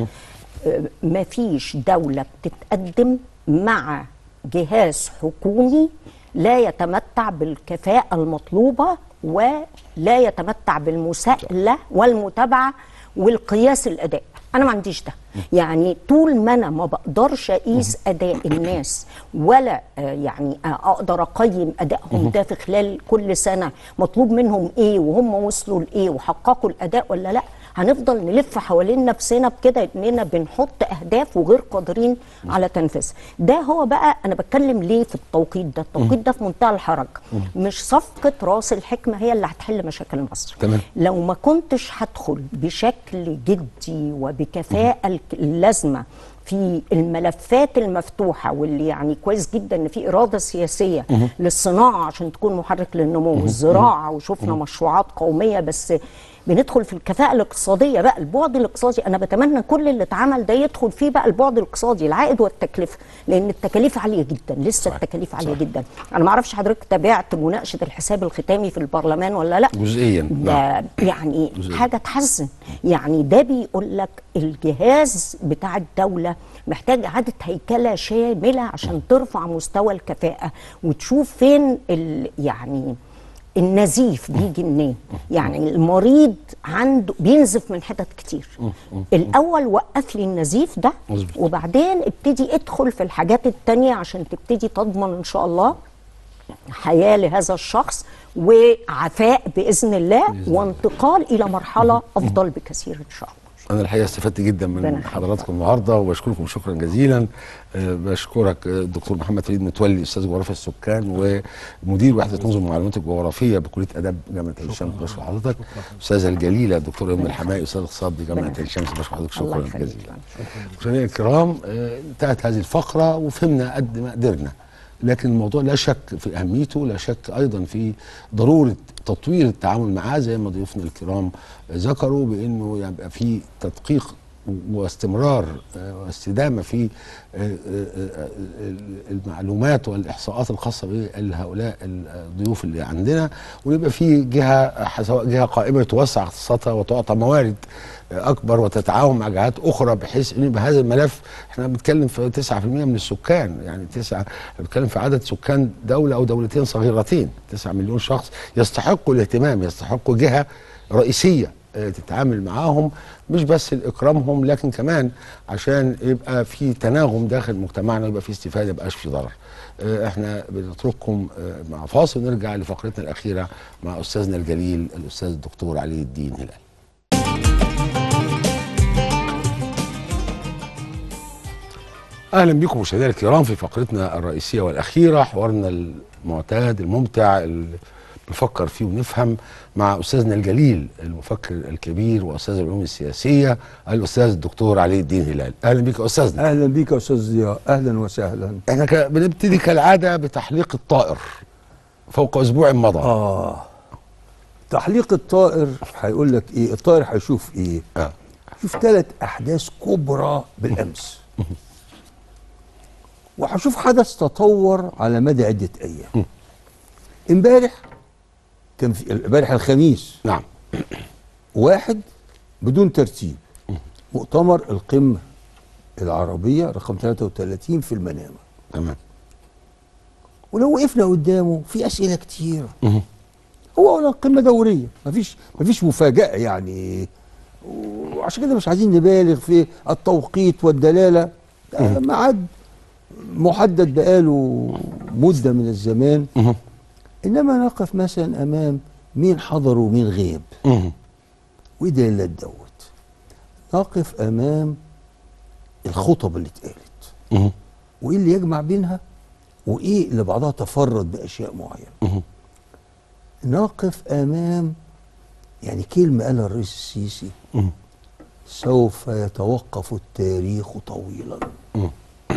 ما فيش دولة بتتقدم مع جهاز حكومي لا يتمتع بالكفاءة المطلوبة ولا يتمتع بالمساءلة والمتابعة والقياس الأداء أنا ما عنديش ده يعني طول ما أنا ما بقدرش أقيس أداء الناس ولا آه، يعني آه، أقدر أقيم أدائهم ده في خلال كل سنة مطلوب منهم إيه وهم وصلوا لإيه وحققوا الأداء ولا لأ هنفضل نلف حوالين نفسنا بكده اننا بنحط اهداف وغير قادرين على تنفيذها ده هو بقى انا بتكلم ليه في التوقيت ده التوقيت ده في منتهى الحرج مش صفقه راس الحكمه هي اللي هتحل مشاكل مصر تمام. لو ما كنتش هدخل بشكل جدي وبكفاءه الك- اللازمه في الملفات المفتوحة واللي يعني كويس جدا ان في إرادة سياسية للصناعة عشان تكون محرك للنمو والزراعة وشفنا مشروعات قومية بس بندخل في الكفاءة الاقتصادية بقى البعد الاقتصادي أنا بتمنى كل اللي اتعمل ده يدخل فيه بقى البعد الاقتصادي العائد والتكلفة لأن التكاليف عالية جدا لسه التكاليف عالية جدا أنا ما أعرفش حضرتك تابعت مناقشة الحساب الختامي في البرلمان ولا لا جزئيا نعم. ده يعني حاجه تحزن يعني ده بيقول لك الجهاز بتاع الدوله محتاج اعاده هيكله شامله عشان ترفع مستوى الكفاءه وتشوف فين ال يعني النزيف بيجي منين يعني المريض عنده بينزف من حتت كتير الاول وقف لي النزيف ده مظبوط. وبعدين ابتدي ادخل في الحاجات التانية عشان تبتدي تضمن ان شاء الله حياة لهذا الشخص وعفاء بإذن الله وانتقال إلى مرحلة أفضل بكثير إن شاء الله انا الحقيقه استفدت جدا ربنا من يخليك. حضراتكم النهارده وبشكركم شكرا جزيلا آه، بشكرك آه، الدكتور محمد فريد متولي استاذ جغرافيا السكان ومدير وحده نظم المعلومات الجغرافيه بكليه اداب جامعه عين شمس بشكر حضرتك استاذه الجليله الدكتوره ام الحماي استاذ اقتصاد بجامعه عين شمس بشكر حضرتك الله شكرا يخليك. جزيلا مشاهدينا الكرام آه، انتهت هذه الفقره وفهمنا قد ما قدرنا لكن الموضوع لا شك في اهميته لا شك ايضا في ضروره تطوير التعامل معاه زي ما ضيوفنا الكرام ذكروا بانه يبقى في تدقيق واستمرار آه، واستدامه في آه، آه، آه، المعلومات والاحصاءات الخاصه بهؤلاء الضيوف اللي عندنا ويبقى في جهه سواء جهه قائمه توسع اختصاصاتها وتعطى موارد اكبر وتتعاون مع جهات اخرى بحيث ان يبقى هذا الملف احنا بنتكلم في 9% من السكان يعني 9 بنتكلم في عدد سكان دوله او دولتين صغيرتين 9 مليون شخص يستحقوا الاهتمام يستحقوا جهه رئيسيه آه، تتعامل معاهم مش بس لاكرامهم لكن كمان عشان يبقى في تناغم داخل مجتمعنا يبقى في استفاده يبقاش في ضرر آه، احنا بنترككم آه، مع فاصل ونرجع لفقرتنا الاخيره مع استاذنا الجليل الاستاذ الدكتور علي الدين هلال اهلا بكم مشاهدينا الكرام في فقرتنا الرئيسيه والاخيره حوارنا المعتاد الممتع اللي بنفكر فيه ونفهم مع استاذنا الجليل المفكر الكبير واستاذ العلوم السياسيه الاستاذ الدكتور علي الدين هلال اهلا بك يا استاذنا اهلا بيك يا استاذ ضياء اهلا وسهلا احنا ك- بنبتدي كالعاده بتحليق الطائر فوق اسبوع مضى اه تحليق الطائر هيقول لك ايه الطائر هيشوف ايه اه شوف ثلاث احداث كبرى بالامس وهشوف حدث تطور على مدى عده ايام امبارح كان في امبارح الخميس نعم واحد بدون ترتيب مؤتمر القمه العربيه رقم 33 في المنامه تمام ولو وقفنا قدامه في اسئله كتير هو اولا قمه دوريه مفيش مفيش مفاجاه يعني وعشان كده مش عايزين نبالغ في التوقيت والدلاله ده ميعاد محدد بقاله مده من الزمان انما نقف مثلا امام مين حضر ومين غيب مهم. وايه دلالات دوت نقف امام الخطب اللي اتقالت مهم. وايه اللي يجمع بينها وايه اللي بعضها تفرد باشياء معينه مهم. نقف امام يعني كلمه قالها الرئيس السيسي مهم. سوف يتوقف التاريخ طويلا مم.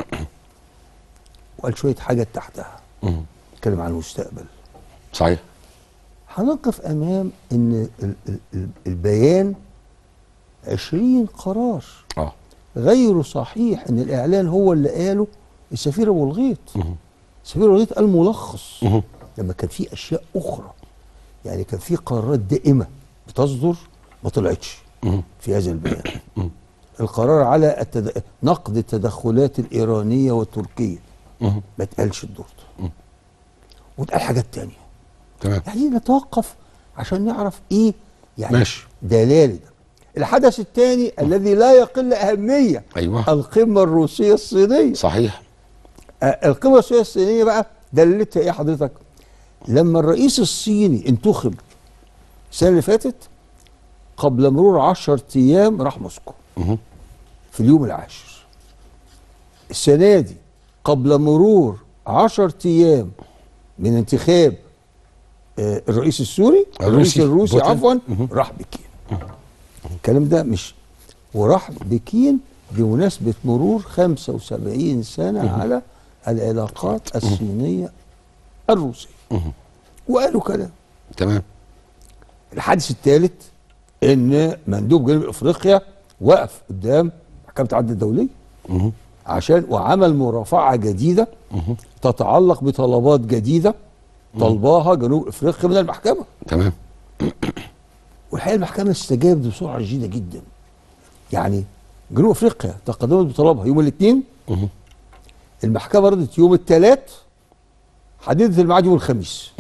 وقال شويه حاجات تحتها مهم. اتكلم عن المستقبل صحيح هنقف امام ان ال- ال- ال- البيان عشرين قرار اه غير صحيح ان الاعلان هو اللي قاله السفير ابو الغيط مهم. السفير ابو الغيط قال ملخص مهم. لما كان في اشياء اخرى يعني كان في قرارات دائمه بتصدر ما طلعتش مهم. في هذا البيان القرار على التد... نقد التدخلات الايرانيه والتركيه مهم. ما اتقالش الدور ده واتقال حاجات تانية تمام يعني نتوقف عشان نعرف ايه يعني ماشي. دلاله ده الحدث الثاني الذي لا يقل اهميه ايوه القمه الروسيه الصينيه صحيح آه، القمه الروسيه الصينيه بقى دلتها ايه حضرتك لما الرئيس الصيني انتخب السنه اللي فاتت قبل مرور 10 ايام راح موسكو مهم. في اليوم العاشر السنه دي قبل مرور 10 ايام من انتخاب آه، الرئيس السوري الرئيس الروسي الروسي بوتين. عفوا راح بكين الكلام ده مش وراح بكين بمناسبة مرور 75 سنة على العلاقات الصينية الروسية وقالوا كلام تمام الحادث الثالث ان مندوب جنوب افريقيا وقف قدام محكمة العدل الدولية مهم. عشان وعمل مرافعة جديدة تتعلق بطلبات جديدة طلباها جنوب افريقيا من المحكمة تمام والحقيقه المحكمه استجابت بسرعه شديده جدا يعني جنوب افريقيا تقدمت بطلبها يوم الاثنين مهم. المحكمه ردت يوم الثلاث حددت الميعاد يوم الخميس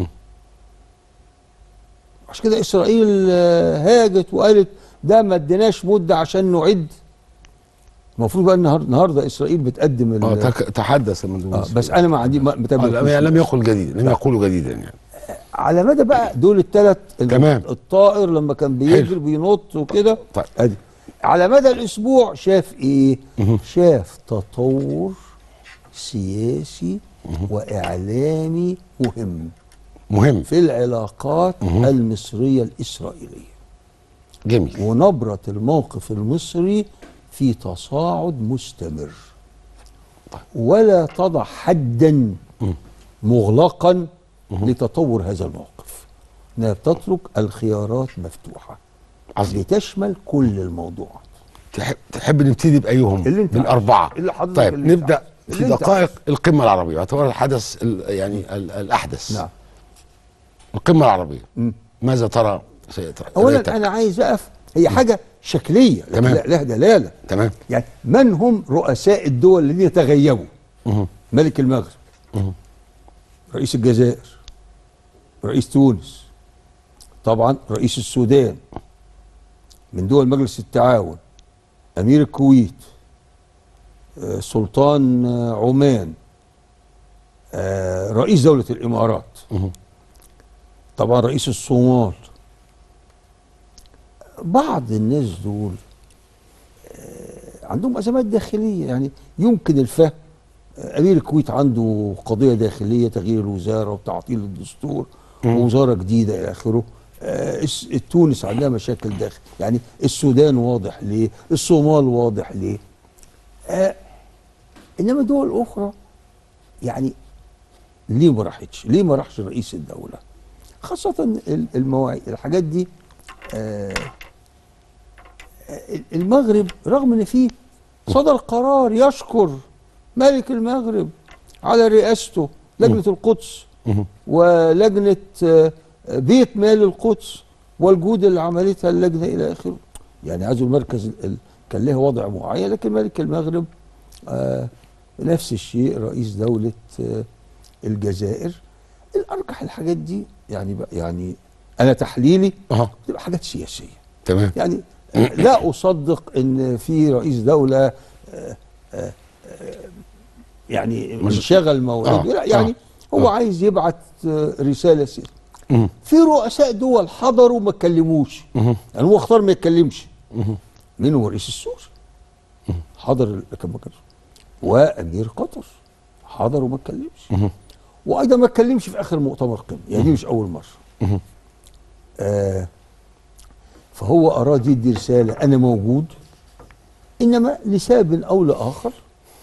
عشان كده اسرائيل آه، هاجت وقالت ده ما اديناش مده عشان نعد المفروض بقى النهارده النهارده اسرائيل بتقدم ال- اه تك- تحدث من آه بس انا ما عندي ما ما آه تابعتوش. لم لم يقل جديدا لم يقولوا جديدا يعني على مدى بقى دول الثلاث تمام. الطائر لما كان بيجري حلو. بينط وكده طيب. ادي على مدى الاسبوع شاف ايه شاف تطور سياسي واعلامي مهم مهم في العلاقات المصريه الاسرائيليه جميل ونبره الموقف المصري في تصاعد مستمر ولا تضع حدا مغلقا لتطور هذا الموقف انها بتترك الخيارات مفتوحه عظيم لتشمل كل الموضوعات تحب تحب نبتدي بايهم اللي انت بالاربعه عايزه. اللي حضرتك طيب اللي انت نبدا عايزه. في اللي انت دقائق القمه العربيه يعتبر الحدث ال- يعني ال- الاحدث نعم القمه العربيه مم. ماذا ترى سيترى اولا انا عايز اقف هي حاجه شكليه لكن تمام. لا- لها دلاله تمام يعني من هم رؤساء الدول الذين تغيبوا مهم. ملك المغرب مهم. رئيس الجزائر رئيس تونس طبعا رئيس السودان من دول مجلس التعاون امير الكويت آه، سلطان آه، عمان آه، رئيس دولة الامارات مهم. طبعا رئيس الصومال بعض الناس دول آه، عندهم ازمات داخليه يعني يمكن الفهم آه، امير الكويت عنده قضيه داخليه تغيير الوزاره وتعطيل الدستور ووزاره جديده الى اخره آه، الس- تونس عندها مشاكل داخل يعني السودان واضح ليه الصومال واضح ليه آه انما دول اخرى يعني ليه ما راحتش ليه ما راحش رئيس الدوله خاصة ال- المواعيد الحاجات دي آه، آه، المغرب رغم ان فيه صدر قرار يشكر ملك المغرب على رئاسته لجنة القدس ولجنة آه، بيت مال القدس والجهود اللي عملتها اللجنة إلى آخره يعني عايزوا المركز ال- ال- كان له وضع معين لكن ملك المغرب آه نفس الشيء رئيس دولة آه الجزائر الأرجح الحاجات دي يعني بقى يعني أنا تحليلي اه بتبقى حاجات سياسية تمام يعني آه، لا أصدق إن في رئيس دولة آه، آه، آه، يعني مش- انشغل موعده آه، لا يعني آه، هو آه. عايز يبعت آه، رسالة سياسية مم. في رؤساء دول حضروا ما اتكلموش مهم. يعني هو اختار ما يتكلمش مهم. مين هو رئيس السوري حضر لكن ما كانش وامير قطر حضر وما اتكلمش مهم. وايضا ما اتكلمش في اخر مؤتمر قمه يعني دي مش اول مره مهم. آه فهو اراد يدي رساله انا موجود انما لسبب او لاخر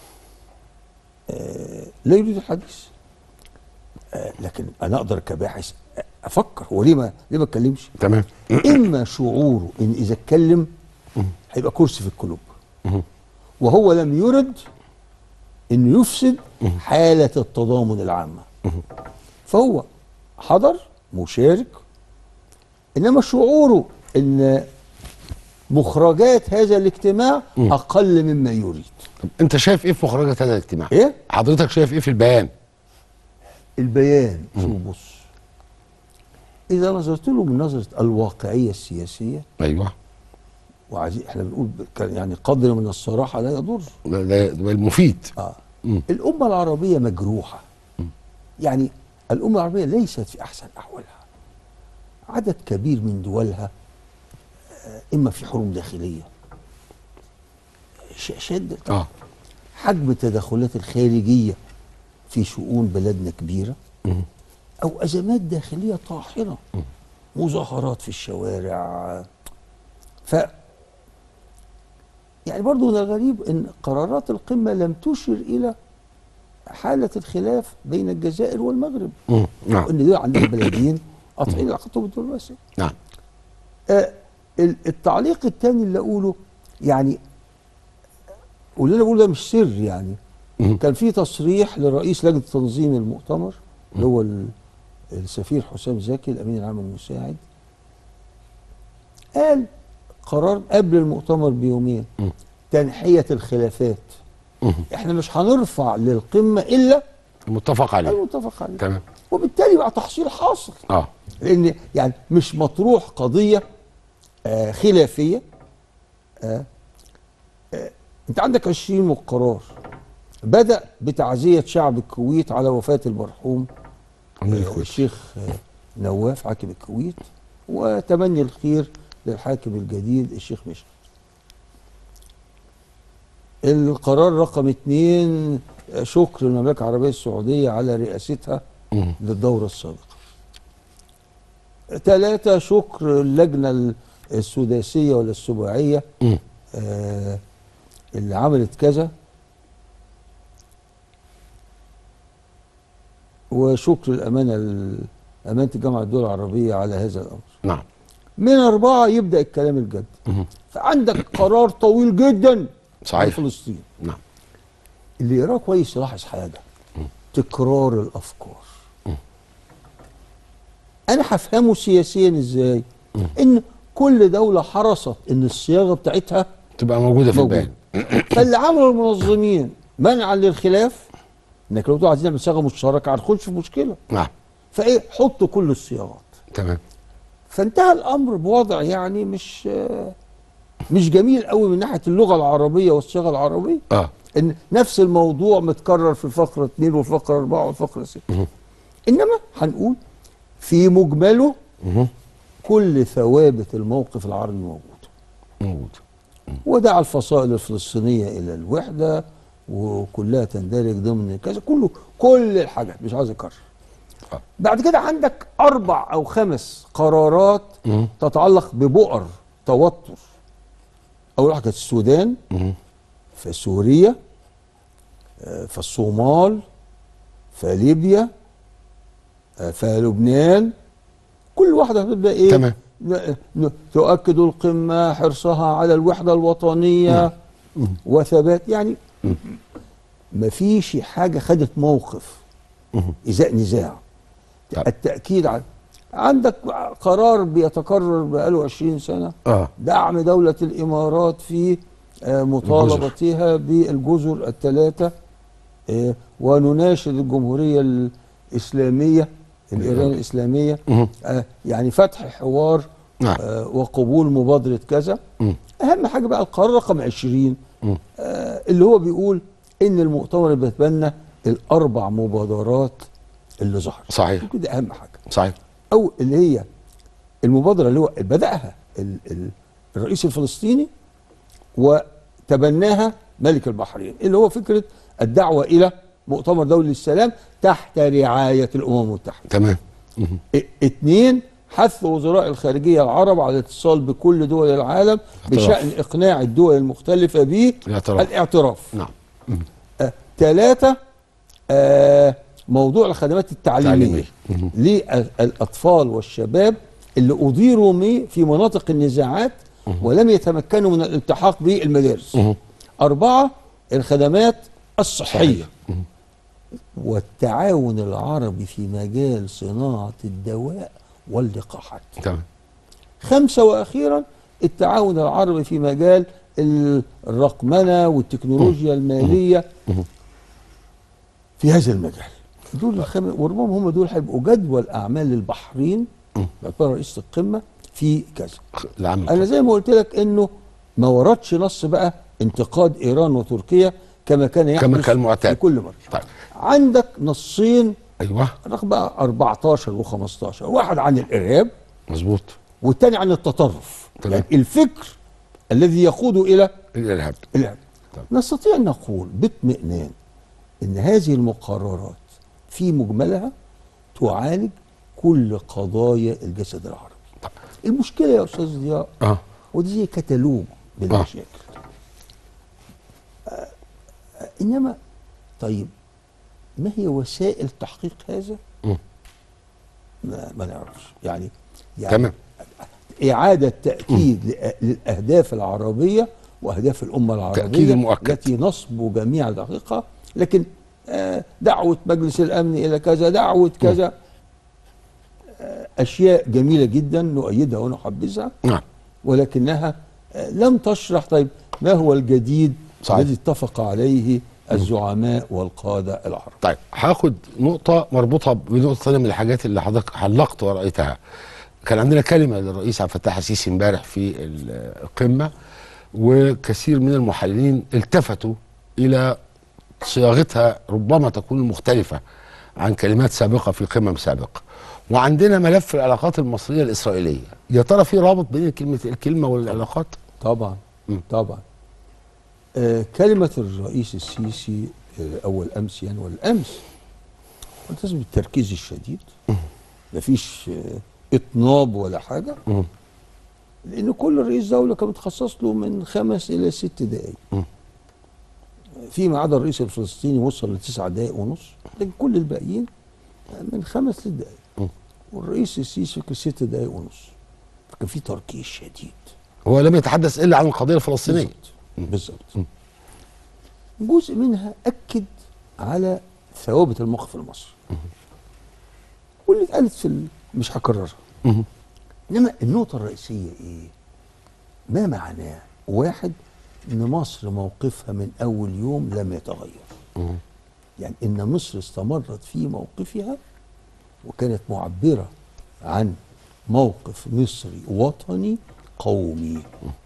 آه لا يريد الحديث آه لكن انا اقدر كباحث افكر هو ليه ما ليه ما اتكلمش تمام اما شعوره ان اذا اتكلم هيبقى كرسي في القلوب مهم. وهو لم يرد انه يفسد حاله التضامن العامه فهو حضر مشارك انما شعوره ان مخرجات هذا الاجتماع اقل مما يريد طب انت شايف ايه في مخرجات هذا الاجتماع؟ ايه حضرتك شايف ايه في البيان؟ البيان شو بص اذا نظرت له من نظره الواقعيه السياسيه ايوه وعايزين احنا بنقول ب- كان يعني قدر من الصراحه لا يضر ده, ده, ده المفيد آه. مم. الأمة العربية مجروحة يعني الأمة العربية ليست في أحسن أحوالها عدد كبير من دولها آه، إما في حروب داخلية ش- شد اه حجم التدخلات الخارجية في شؤون بلدنا كبيرة مم. أو أزمات داخلية طاحنة مظاهرات في الشوارع ف يعني برضو من الغريب ان قرارات القمة لم تشر الى حالة الخلاف بين الجزائر والمغرب مم. نعم ان دول عندنا بلدين قاطعين علاقتهم بالدبلوماسية نعم آه ال- التعليق الثاني اللي اقوله يعني واللي انا بقوله ده مش سر يعني مم. كان في تصريح لرئيس لجنه تنظيم المؤتمر اللي هو ال- السفير حسام زكي الامين العام المساعد قال قرار قبل المؤتمر بيومين مم. تنحيه الخلافات مم. احنا مش هنرفع للقمه الا متفق عليه المتفق عليه تمام وبالتالي بقى تحصيل حاصل اه لان يعني مش مطروح قضيه آه خلافيه آه آه انت عندك 20 مقرار بدا بتعزيه شعب الكويت على وفاه المرحوم أمير آه الكويت. الشيخ آه نواف حاكم الكويت وتمني الخير للحاكم الجديد الشيخ مشعل القرار رقم اثنين آه، شكر المملكه العربيه السعوديه على رئاستها مم. للدورة السابقة ثلاثة شكر اللجنة السداسية ولا السباعية مم. آه اللي عملت كذا وشكر الأمانة ال- أمانة الجامعة الدول العربية على هذا الأمر نعم من أربعة يبدأ الكلام الجد مم. فعندك قرار طويل جدا صحيح. عن فلسطين نعم اللي يقراه كويس يلاحظ حاجه تكرار الافكار انا هفهمه سياسيا ازاي ان كل دوله حرصت ان الصياغه بتاعتها تبقى موجوده في موجودة. البيان فاللي عمله المنظمين منعا للخلاف انك لو تقول عايزين نعمل صياغه مشتركه هنخش في مشكله نعم فايه حطوا كل الصياغات تمام فانتهى الامر بوضع يعني مش آه، مش جميل قوي من ناحيه اللغه العربيه والصياغه العربيه اه ان نفس الموضوع متكرر في الفقره 2 والفقره 4 والفقره 6 انما هنقول في مجمله مهم. كل ثوابت الموقف العربي موجود موجود ودعا الفصائل الفلسطينيه الى الوحده وكلها تندرج ضمن كذا كله كل الحاجات مش عايز اكرر آه. بعد كده عندك اربع او خمس قرارات مم. تتعلق ببؤر توتر اول واحده كانت السودان مهم. في سوريا آه، في الصومال في ليبيا آه، في لبنان كل واحده هتبدا ايه تمام. ن- ن- تؤكد القمه حرصها على الوحده الوطنيه وثبات يعني مفيش حاجه خدت موقف ازاء نزاع طب. التاكيد على عندك قرار بيتكرر بقاله 20 سنه اه دعم دولة الإمارات في آه، مطالبتها بالجزر الثلاثة آه، ونناشد الجمهورية الإسلامية الإيران الإسلامية مهم. آه، يعني فتح حوار نعم. آه، وقبول مبادرة كذا مم. أهم حاجة بقى القرار رقم 20 مم. آه، اللي هو بيقول إن المؤتمر بيتبنى الأربع مبادرات اللي ظهرت صحيح كده أهم حاجة صحيح او اللي هي المبادره اللي هو بداها ال ال الرئيس الفلسطيني وتبناها ملك البحرين اللي هو فكره الدعوه الى مؤتمر دولي للسلام تحت رعايه الامم المتحده. تمام مهم. ا- اتنين حث وزراء الخارجيه العرب على الاتصال بكل دول العالم بشان اقناع الدول المختلفه الاعتراف. بالاعتراف. نعم ثلاثة آه موضوع الخدمات التعليمية تعليمية. للأطفال والشباب اللي أضيروا مي- في مناطق النزاعات ولم يتمكنوا من الالتحاق بالمدارس مهم. أربعة الخدمات الصحية والتعاون العربي في مجال صناعة الدواء واللقاحات تمام خمسة وأخيرا التعاون العربي في مجال الرقمنة والتكنولوجيا المالية في هذا المجال دول الخم... وربما هم دول هيبقوا جدول أعمال البحرين باعتبار رئيس القمة في كذا العام أنا زي ما قلت لك إنه ما وردش نص بقى انتقاد إيران وتركيا كما كان يحدث كان معتاد. في كل مرة طيب عندك نصين ايوه رقم بقى 14 و15 واحد عن الإرهاب مظبوط والتاني عن التطرف تمام. يعني الفكر الذي يقود الى الارهاب الارهاب نستطيع ان نقول باطمئنان ان هذه المقررات في مجملها تعالج كل قضايا الجسد العربي طب. المشكله يا استاذ ضياء اه ودي زي كتالوج بالمشاكل آه. آه. انما طيب ما هي وسائل تحقيق هذا مم. ما, ما نعرفش يعني يعني تمام إعادة تأكيد لأ- للأهداف العربية وأهداف الأمة العربية تأكيد مؤكد. التي نصب جميع دقيقها لكن آه، دعوة مجلس الأمن إلى كذا دعوة كذا آه، أشياء جميلة جدا نؤيدها ونحبذها نعم ولكنها آه، لم تشرح طيب ما هو الجديد صحيح. الذي اتفق عليه الزعماء والقادة العرب طيب هاخد نقطة مربوطة بنقطة ثانية من الحاجات اللي حضرتك علقت ورأيتها. كان عندنا كلمة للرئيس عبد الفتاح السيسي امبارح في القمة وكثير من المحللين التفتوا إلى صياغتها ربما تكون مختلفة عن كلمات سابقة في قمم سابقة. وعندنا ملف العلاقات المصرية الإسرائيلية. يا ترى في رابط بين الكلمة الكلمة والعلاقات؟ طبعا مم. طبعا آه كلمة الرئيس السيسي آه أول أمس يعني والأمس ملتزم بالتركيز الشديد مفيش آه إطناب ولا حاجة مم. لأن كل رئيس دولة كان متخصص له من خمس إلى ست دقايق مم. فيما عدا الرئيس الفلسطيني وصل لتسع دقايق ونص لكن كل الباقيين من خمس مم. لدقايق والرئيس السيسي كان ست دقايق ونص فكان في تركيز شديد هو لم يتحدث إلا عن القضية الفلسطينية. بالظبط بالظبط جزء منها اكد على ثوابت الموقف المصري واللي اتقالت في ال- مش هكررها مم. انما النقطه الرئيسيه ايه ما معناه واحد ان مصر موقفها من اول يوم لم يتغير مم. يعني ان مصر استمرت في موقفها وكانت معبره عن موقف مصري وطني قومي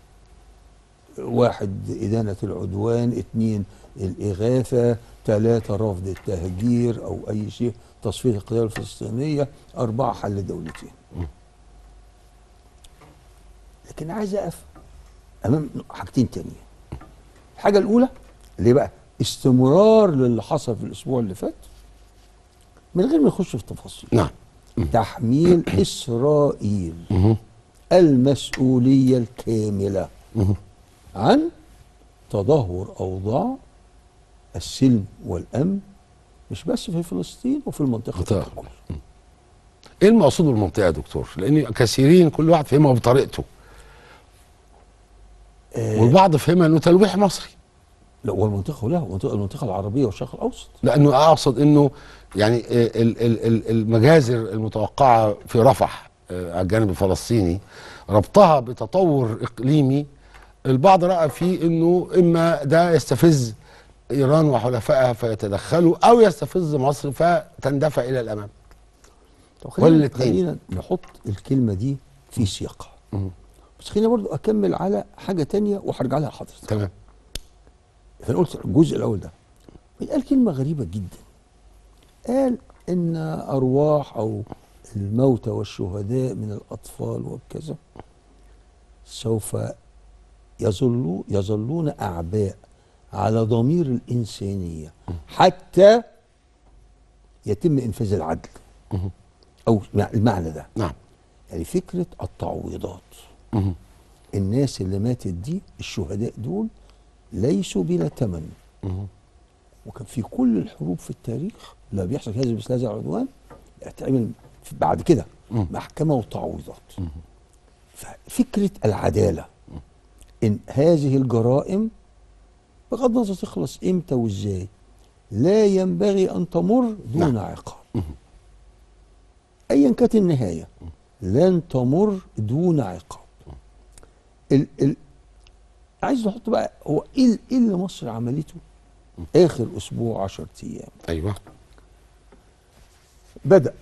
واحد إدانة العدوان اثنين الإغاثة ثلاثة رفض التهجير أو أي شيء تصفية القضية الفلسطينية أربعة حل دولتين لكن عايز أقف أمام حاجتين تانية الحاجة الأولى اللي بقى استمرار للي حصل في الأسبوع اللي فات من غير ما نخش في تفاصيل نعم. تحميل إسرائيل مم. المسؤولية الكاملة مم. عن تدهور أوضاع السلم والأمن مش بس في فلسطين وفي المنطقة منطقة. ككل ايه المقصود بالمنطقه يا دكتور لان كثيرين كل واحد فهمها بطريقته والبعض فهمها انه تلويح مصري لا والمنطقه لا المنطقه المنطقه العربيه والشرق الاوسط لانه اقصد انه يعني ال- ال- ال- المجازر المتوقعه في رفح آه، على الجانب الفلسطيني ربطها بتطور اقليمي البعض راى فيه انه اما ده يستفز ايران وحلفائها فيتدخلوا او يستفز مصر فتندفع الى الامام طب خلينا والاتنين. خلينا نحط الكلمه دي في سياقها بس خلينا برضو اكمل على حاجه تانية وهرجع لها لحضرتك تمام فانا قلت الجزء الاول ده قال كلمه غريبه جدا قال ان ارواح او الموتى والشهداء من الاطفال وكذا سوف يظلوا يظلون اعباء على ضمير الانسانيه حتى يتم انفاذ العدل او المعنى ده نعم يعني فكره التعويضات مهم. الناس اللي ماتت دي الشهداء دول ليسوا بلا ثمن مهم. وكان في كل الحروب في التاريخ لا بيحصل هذا مثل هذا العدوان تعمل بعد كده مم. محكمه وتعويضات ففكره العداله ان هذه الجرائم بغض النظر تخلص امتى وازاي لا ينبغي ان تمر دون عقاب ايا كانت النهايه لن تمر دون عقاب ال ال عايز نحط بقى هو ايه ال- إيه اللي مصر عملته اخر اسبوع 10 ايام ايوه بدأ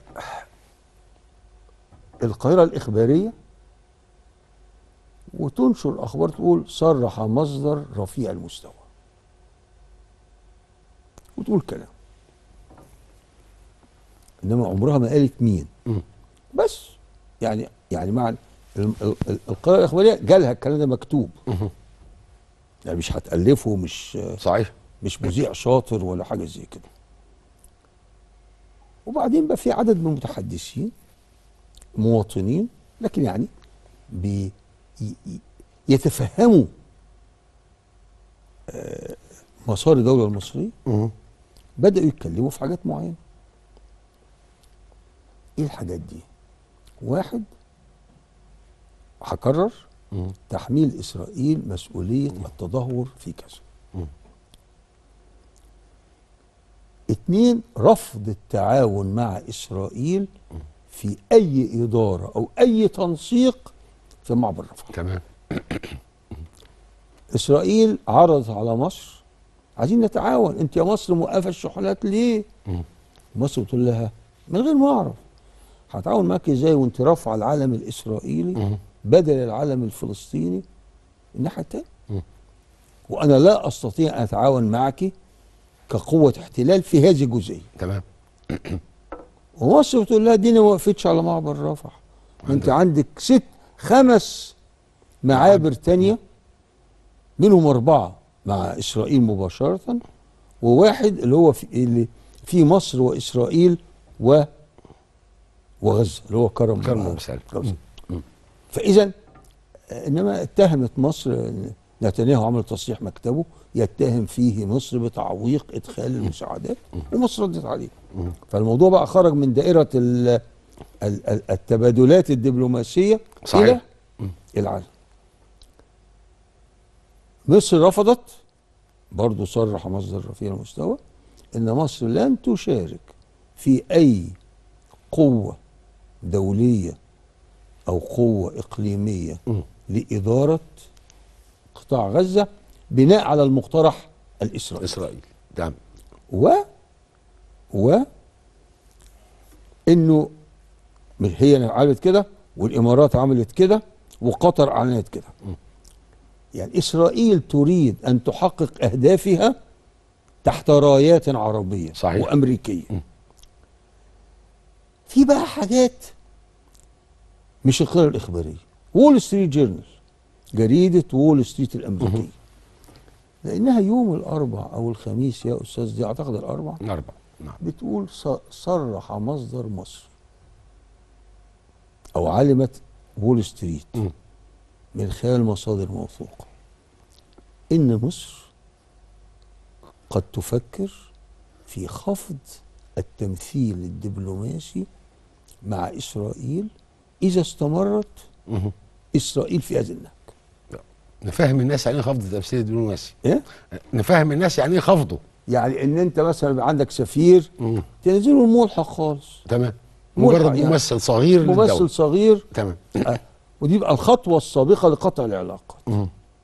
القاهرة الإخبارية وتنشر أخبار تقول صرح مصدر رفيع المستوى وتقول كلام إنما عمرها ما قالت مين مم. بس يعني يعني مع ال- ال- ال- القاهرة الإخبارية جالها الكلام ده مكتوب مهم. يعني مش هتألفه مش صحيح مش مذيع شاطر ولا حاجه زي كده وبعدين بقى في عدد من المتحدثين مواطنين لكن يعني بي ي- ي- يتفهموا آه، مسار الدوله المصريه مهم. بداوا يتكلموا في حاجات معينه ايه الحاجات دي واحد هكرر مم. تحميل اسرائيل مسؤوليه التدهور في كذا مم. اتنين رفض التعاون مع اسرائيل في اي اداره او اي تنسيق في معبر رفح تمام اسرائيل عرضت على مصر عايزين نتعاون انت يا مصر موقفه الشحنات ليه مم. مصر بتقول لها من غير ما اعرف هتعاون معاك ازاي وانت رافعه العلم الاسرائيلي مم. بدل العلم الفلسطيني الناحيه التانيه مم. وانا لا استطيع ان اتعاون معك كقوه احتلال في هذه الجزئيه تمام ومصر بتقول لها دي ما وقفتش على معبر رفح ما انت عندك ست خمس معابر تانية منهم أربعة مع إسرائيل مباشرة وواحد اللي هو في اللي في مصر وإسرائيل و وغزة اللي هو كرم كرم ومثال. غزة. فإذا إنما اتهمت مصر نتنياهو عمل تصريح مكتبه يتهم فيه مصر بتعويق إدخال المساعدات ومصر ردت عليه فالموضوع بقى خرج من دائرة ال- ال- ال- التبادلات الدبلوماسية صحيح. إلى العالم مصر رفضت برضو صرح مصدر رفيع المستوى ان مصر لن تشارك في اي قوة دولية او قوة اقليمية مم. لادارة قطاع غزة بناء على المقترح الاسرائيلي اسرائيل تمام و و انه مش هي عملت كده والامارات عملت كده وقطر اعلنت كده يعني اسرائيل تريد ان تحقق اهدافها تحت رايات عربيه صحيح. وامريكيه في بقى حاجات مش القراءه الاخباريه وول ستريت جورنال جريده وول ستريت الامريكيه لانها يوم الاربع او الخميس يا استاذ دي اعتقد الاربع الاربع نعم بتقول ص- صرح مصدر مصر او علمت وول ستريت مم. من خلال مصادر موثوقه ان مصر قد تفكر في خفض التمثيل الدبلوماسي مع اسرائيل اذا استمرت اسرائيل في هذا النهج نفهم الناس يعني ايه خفض التمثيل الدبلوماسي ايه نفهم الناس يعني ايه خفضه يعني ان انت مثلا يبقى عندك سفير مم. تنزله الملحق خالص تمام ملحق مجرد يعني. ممثل صغير للدولة ممثل صغير تمام آه. ودي يبقى الخطوه السابقه لقطع العلاقات مم.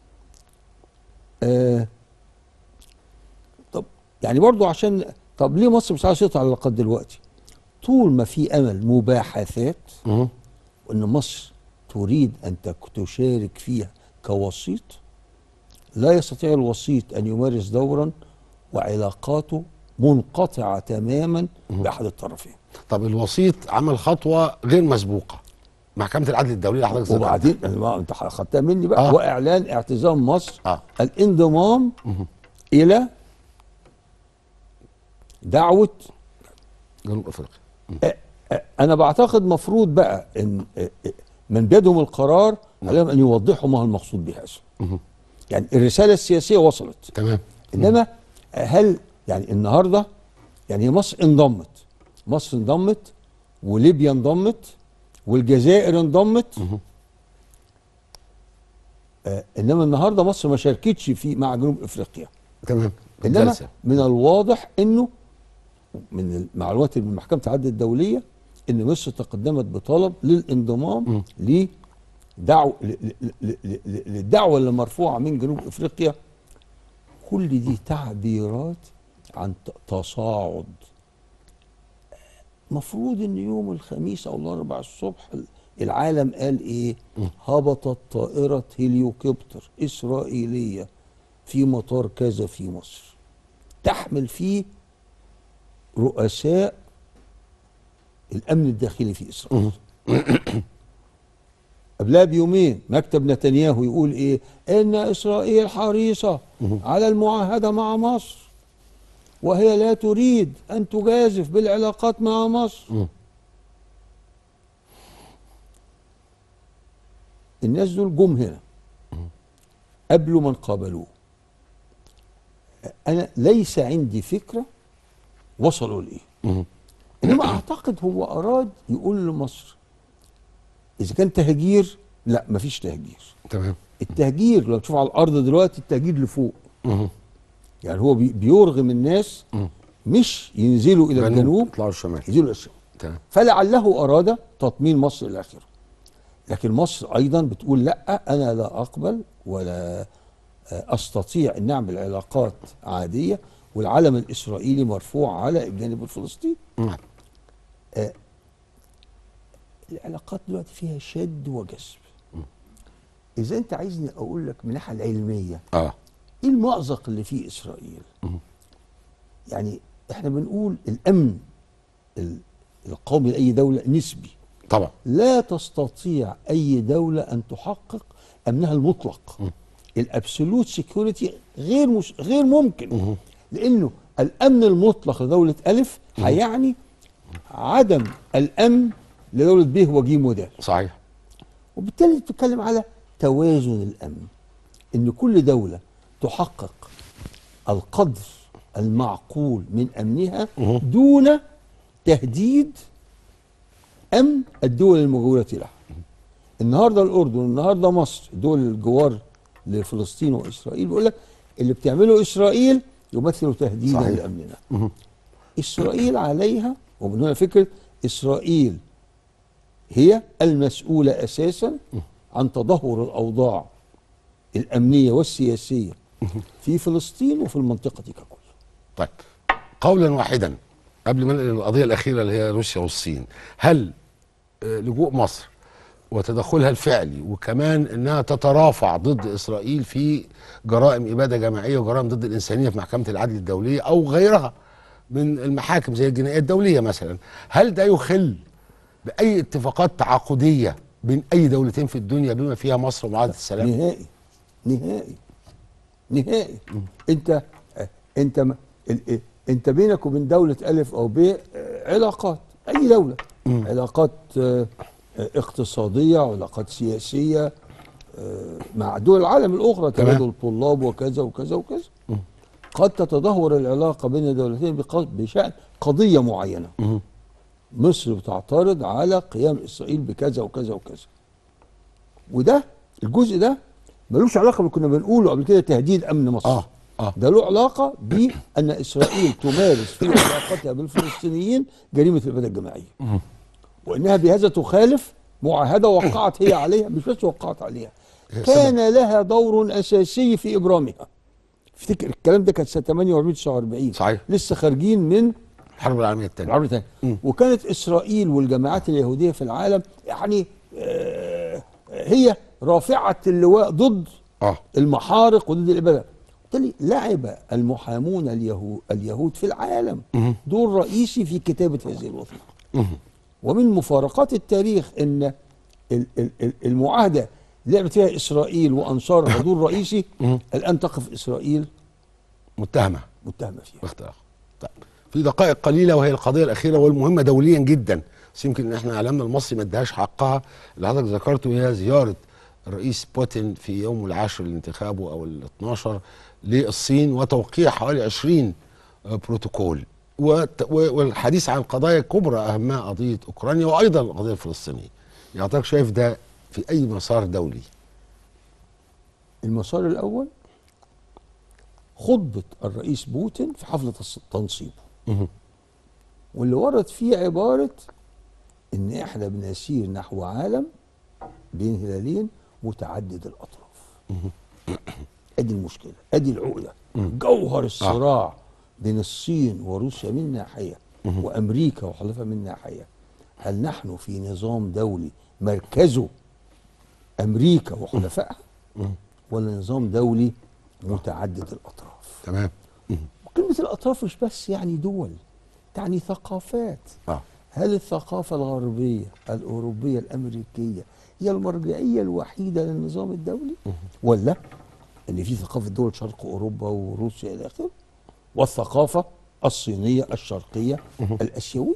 آه طب يعني برضو عشان طب ليه مصر مش عايزه تقطع العلاقات دلوقتي طول ما في امل مباحثات مم. وان مصر تريد ان تك- تشارك فيها كوسيط لا يستطيع الوسيط ان يمارس دورا وعلاقاته منقطعه تماما باحد الطرفين طب الوسيط عمل خطوه غير مسبوقه محكمه العدل الدوليه اللي حضرتك ذكرتها. وبعدين أنا ما انت خدتها مني بقى آه. آه. واعلان اعتزام مصر اه الانضمام الى دعوه جنوب افريقيا أ- انا بعتقد مفروض بقى ان أ- أ- من بيدهم القرار عليهم ان يوضحوا ما هو المقصود بهذا يعني الرساله السياسيه وصلت تمام انما هل يعني النهارده يعني هي مصر انضمت مصر انضمت وليبيا انضمت والجزائر انضمت آه انما النهارده مصر ما شاركتش في مع جنوب افريقيا تمام انما جلسة. من الواضح انه من المعلومات اللي من محكمه العدل الدوليه ان مصر تقدمت بطلب للانضمام لدعو ل- ل- ل- ل- ل- للدعوه اللي مرفوعه من جنوب افريقيا كل دي تعبيرات عن ت- تصاعد مفروض ان يوم الخميس او الاربع الصبح ال- العالم قال ايه هبطت طائره هليوكوبتر اسرائيليه في مطار كذا في مصر تحمل فيه رؤساء الامن الداخلي في اسرائيل قبلها بيومين مكتب نتنياهو يقول ايه ان اسرائيل حريصه على المعاهده مع مصر وهي لا تريد ان تجازف بالعلاقات مع مصر الناس دول جم هنا قبلوا من قابلوه انا ليس عندي فكره وصلوا لايه انما اعتقد هو اراد يقول لمصر اذا كان تهجير لا مفيش تهجير تمام التهجير لو تشوف على الارض دلوقتي التهجير لفوق مهم. يعني هو بي- بيرغم الناس مش ينزلوا الى الجنوب يطلعوا الشمال ينزلوا الى الشمال تمام فلعله اراد تطمين مصر الى اخره لكن مصر ايضا بتقول لا انا لا اقبل ولا آه، استطيع ان اعمل علاقات عاديه والعلم الاسرائيلي مرفوع على الجانب الفلسطيني نعم. العلاقات دلوقتي فيها شد وجذب اذا انت عايزني اقول لك من الناحيه العلميه اه ايه المأزق اللي فيه اسرائيل يعني احنا بنقول الامن ال- القومي لاي دوله نسبي طبعا لا تستطيع اي دوله ان تحقق امنها المطلق الابسولوت سيكيورتي غير مش غير ممكن لانه الامن المطلق لدوله الف هيعني عدم الامن لدوله ب وج ودال صحيح وبالتالي بتتكلم على توازن الامن ان كل دوله تحقق القدر المعقول من امنها دون تهديد امن الدول المجاوره لها النهارده الاردن النهارده مصر دول الجوار لفلسطين واسرائيل بيقول لك اللي بتعمله اسرائيل يمثل تهديدا صحيح. لامننا اسرائيل عليها ومن هنا فكره اسرائيل هي المسؤوله اساسا عن تدهور الاوضاع الامنيه والسياسيه في فلسطين وفي المنطقه ككل طيب قولا واحدا قبل ما ننقل القضيه الاخيره اللي هي روسيا والصين هل آه، لجوء مصر وتدخلها الفعلي وكمان انها تترافع ضد اسرائيل في جرائم اباده جماعيه وجرائم ضد الانسانيه في محكمه العدل الدوليه او غيرها من المحاكم زي الجنائيه الدوليه مثلا هل ده يخل باي اتفاقات تعاقديه بين اي دولتين في الدنيا بما فيها مصر ومعاهده السلام نهائي نهائي نهائي انت انت م- ال- ال- انت بينك وبين دوله الف او ب آه، علاقات اي دوله علاقات آه، آه، اقتصاديه علاقات سياسيه آه، مع دول العالم الاخرى تمام. تبادل طلاب وكذا وكذا وكذا قد تتدهور العلاقه بين الدولتين بق- بشان قضيه معينه مصر بتعترض على قيام اسرائيل بكذا وكذا وكذا وده الجزء ده ملوش علاقه باللي كنا بنقوله قبل كده تهديد امن مصر اه اه ده له علاقه بان اسرائيل تمارس في علاقتها بالفلسطينيين جريمه الاباده الجماعيه وانها بهذا تخالف معاهده وقعت هي عليها مش بس وقعت عليها كان لها دور اساسي في ابرامها افتكر الكلام ده كان سنه 48 49 صحيح. لسه خارجين من الحرب العالميه الثانيه العمر الثاني وكانت اسرائيل والجماعات اليهوديه في العالم يعني آه هي رافعه اللواء ضد اه المحارق وضد الاباده بالتالي لعب المحامون اليهود اليهود في العالم دور رئيسي في كتابه هذه الوثيقه ومن مفارقات التاريخ ان ال- ال- ال- المعاهده لعبت فيها اسرائيل وانصارها دور رئيسي الان تقف اسرائيل متهمه متهمه فيها باختلاف طيب في دقائق قليله وهي القضيه الاخيره والمهمه دوليا جدا بس يمكن ان احنا اعلامنا المصري ما اداهاش حقها اللي حضرتك ذكرته هي زياره الرئيس بوتين في يوم العاشر لانتخابه او ال 12 للصين وتوقيع حوالي 20 بروتوكول وت- و- والحديث عن قضايا كبرى اهمها قضيه اوكرانيا وايضا القضيه الفلسطينيه. يعني حضرتك شايف ده في اي مسار دولي؟ المسار الاول خطبه الرئيس بوتين في حفله الص- تنصيبه مهم. واللي ورد فيه عباره ان احنا بنسير نحو عالم بين هلالين متعدد الاطراف ادي المشكله ادي العقده جوهر الصراع بين الصين وروسيا من ناحيه وامريكا وحلفها من ناحيه هل نحن في نظام دولي مركزه امريكا وحلفائها ولا نظام دولي متعدد الاطراف تمام كلمه الاطراف مش بس يعني دول تعني ثقافات اه هل الثقافة الغربية الأوروبية الأمريكية هي المرجعية الوحيدة للنظام الدولي ولا أن في ثقافة دول شرق أوروبا وروسيا إلى آخره والثقافة الصينية الشرقية الآسيوية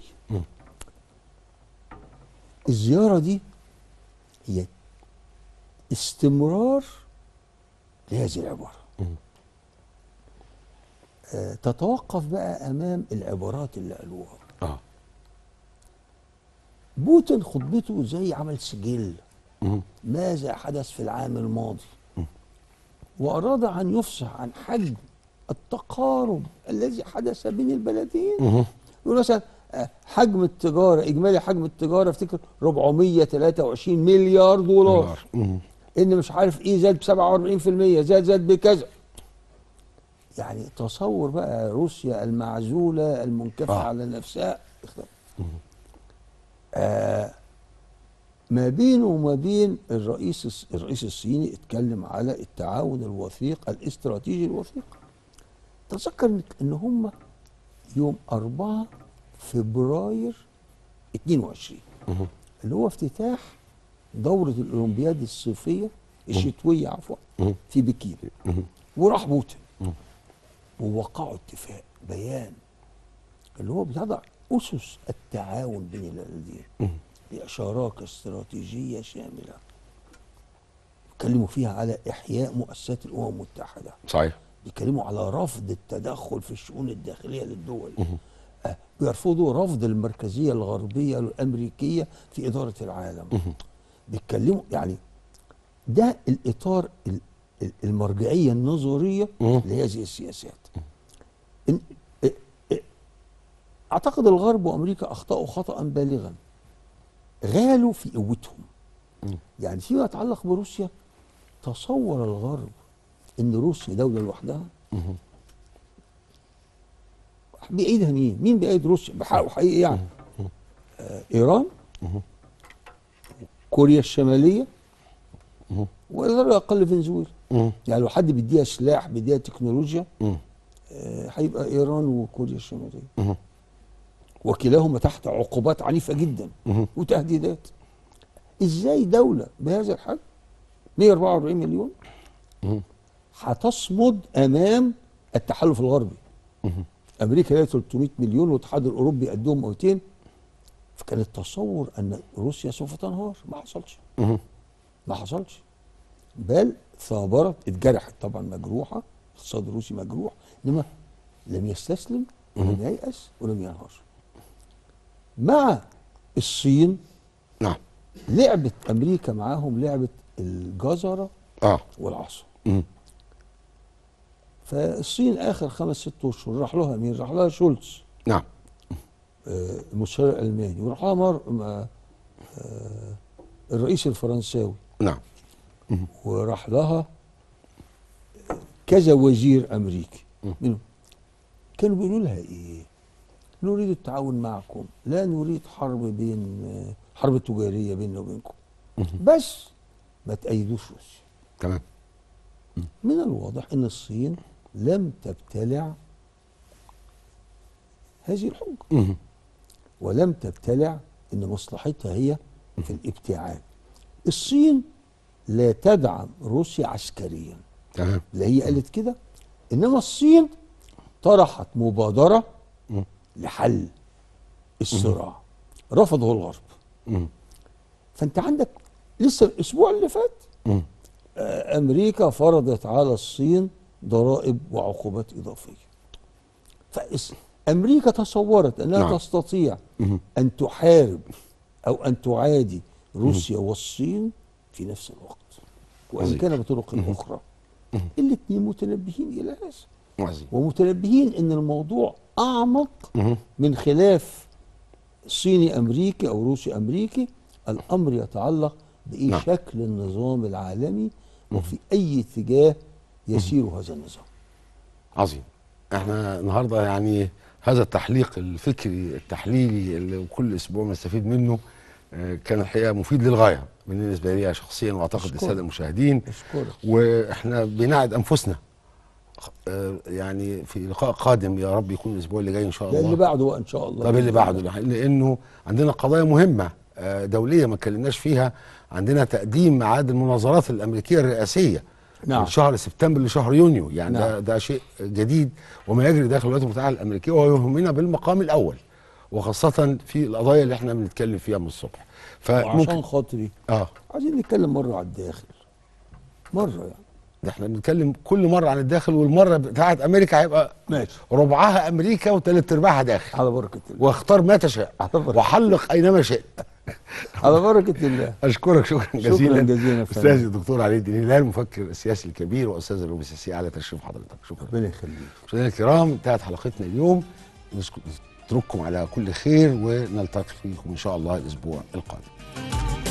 الزيارة دي هي استمرار لهذه العبارة آه تتوقف بقى أمام العبارات اللي قالوها اه بوتين خطبته زي عمل سجل مهم. ماذا حدث في العام الماضي وأراد أن يفصح عن حجم التقارب الذي حدث بين البلدين مهم. يقول مثلا آه، حجم التجارة إجمالي حجم التجارة افتكر 423 مليار دولار مهم. إن مش عارف إيه زاد ب 47% زاد زاد بكذا يعني تصور بقى روسيا المعزولة المنكفة آه. على نفسها اختار. آه ما بينه وما بين الرئيس الص- الرئيس الصيني اتكلم على التعاون الوثيق الاستراتيجي الوثيق تذكر إن- ان هم يوم 4 فبراير 22 اللي هو افتتاح دورة الأولمبياد الصيفية الشتوية عفوا مهم. في بكين وراح بوتين ووقعوا اتفاق بيان اللي هو بيضع أسس التعاون بين البلدين بشراكة استراتيجية شاملة بيتكلموا فيها على إحياء مؤسسات الأمم المتحدة صحيح بيتكلموا على رفض التدخل في الشؤون الداخلية للدول آه، بيرفضوا رفض المركزية الغربية الأمريكية في إدارة العالم بيتكلموا يعني ده الإطار ال- ال- المرجعية النظرية لهذه السياسات إن إ- إ- أعتقد الغرب وأمريكا أخطأوا خطأ بالغا غالوا في قوتهم يعني فيما يتعلق بروسيا تصور الغرب ان روسيا دوله لوحدها بايدها مين؟ مين بايد روسيا؟ بحقه حقيقي يعني آه ايران كوريا الشماليه والى الاقل فنزويلا مم. يعني لو حد بيديها سلاح بيديها تكنولوجيا مم. آه، هيبقى ايران وكوريا الشماليه مهم. وكلاهما تحت عقوبات عنيفه جدا مهم. وتهديدات ازاي دوله بهذا الحجم 144 مليون مهم. هتصمد امام التحالف الغربي امريكا لها 300 مليون والاتحاد الاوروبي قدهم 200 فكان التصور ان روسيا سوف تنهار ما حصلش مهم. ما حصلش بل ثابرت اتجرحت طبعا مجروحه الاقتصاد الروسي مجروح انما لم يستسلم ولم ييأس ولم ينهار مع الصين نعم لعبت امريكا معاهم لعبه الجزره اه والعصا مم. فالصين اخر خمس ست اشهر راح لها مين؟ راح لها شولتز نعم آه، المستشار الالماني وراح لها مر آه، آه، الرئيس الفرنساوي نعم وراح لها كذا وزير امريكي منهم كانوا بيقولوا لها ايه؟ نريد التعاون معكم لا نريد حرب بين آه، حرب تجاريه بيننا وبينكم بس ما تأيدوش روسيا تمام من الواضح ان الصين لم تبتلع هذه الحجه مم. ولم تبتلع ان مصلحتها هي في الابتعاد الصين لا تدعم روسيا عسكريا تمام لا هي قالت كده انما الصين طرحت مبادره مم. لحل الصراع رفضه الغرب مم. فانت عندك لسه الاسبوع اللي فات مم. آه، امريكا فرضت على الصين ضرائب وعقوبات اضافيه فامريكا تصورت انها نعم. نعم. تستطيع مم. ان تحارب او ان تعادي روسيا والصين في نفس الوقت وان عظيم. كان بطرق اخرى الاثنين متنبهين الى هذا عظيم ومتنبهين ان الموضوع اعمق مم. من خلاف صيني امريكي او روسي امريكي الامر يتعلق بايه نعم. شكل النظام العالمي وفي اي اتجاه يسير هذا النظام عظيم احنا النهارده يعني هذا التحليق الفكري التحليلي اللي كل اسبوع بنستفيد منه آه، كان الحقيقه مفيد للغايه بالنسبه لي شخصيا واعتقد أشكرك. للساده المشاهدين اشكرك واحنا بنعد انفسنا آه، يعني في لقاء قادم يا رب يكون الاسبوع اللي جاي ان شاء ده الله اللي بعده بقى ان شاء الله طب اللي بعده لانه عندنا قضايا مهمه آه، دوليه ما اتكلمناش فيها عندنا تقديم ميعاد المناظرات الامريكيه الرئاسيه نعم. من شهر سبتمبر لشهر يونيو يعني ده نعم. ده شيء جديد وما يجري داخل الولايات المتحده الامريكيه وهو يهمنا بالمقام الاول وخاصه في القضايا اللي احنا بنتكلم فيها من الصبح وعشان فممكن خاطري اه عايزين نتكلم مره على الداخل مره يعني ده احنا بنتكلم كل مره عن الداخل والمره بتاعت امريكا هيبقى ماشي ربعها امريكا وثلاث ارباعها داخل على بركه الله واختار ما تشاء على بركة. وحلق اينما شئت على بركه الله اشكرك شكرا جزيلا جزيلا يا فندم. استاذ الدكتور علي الدين هلال المفكر السياسي الكبير واستاذ العلوم السياسيه على تشريف حضرتك شكرا ربنا يخليك مشاهدينا الكرام انتهت حلقتنا اليوم نشك- نترككم على كل خير ونلتقي فيكم ان شاء الله الاسبوع القادم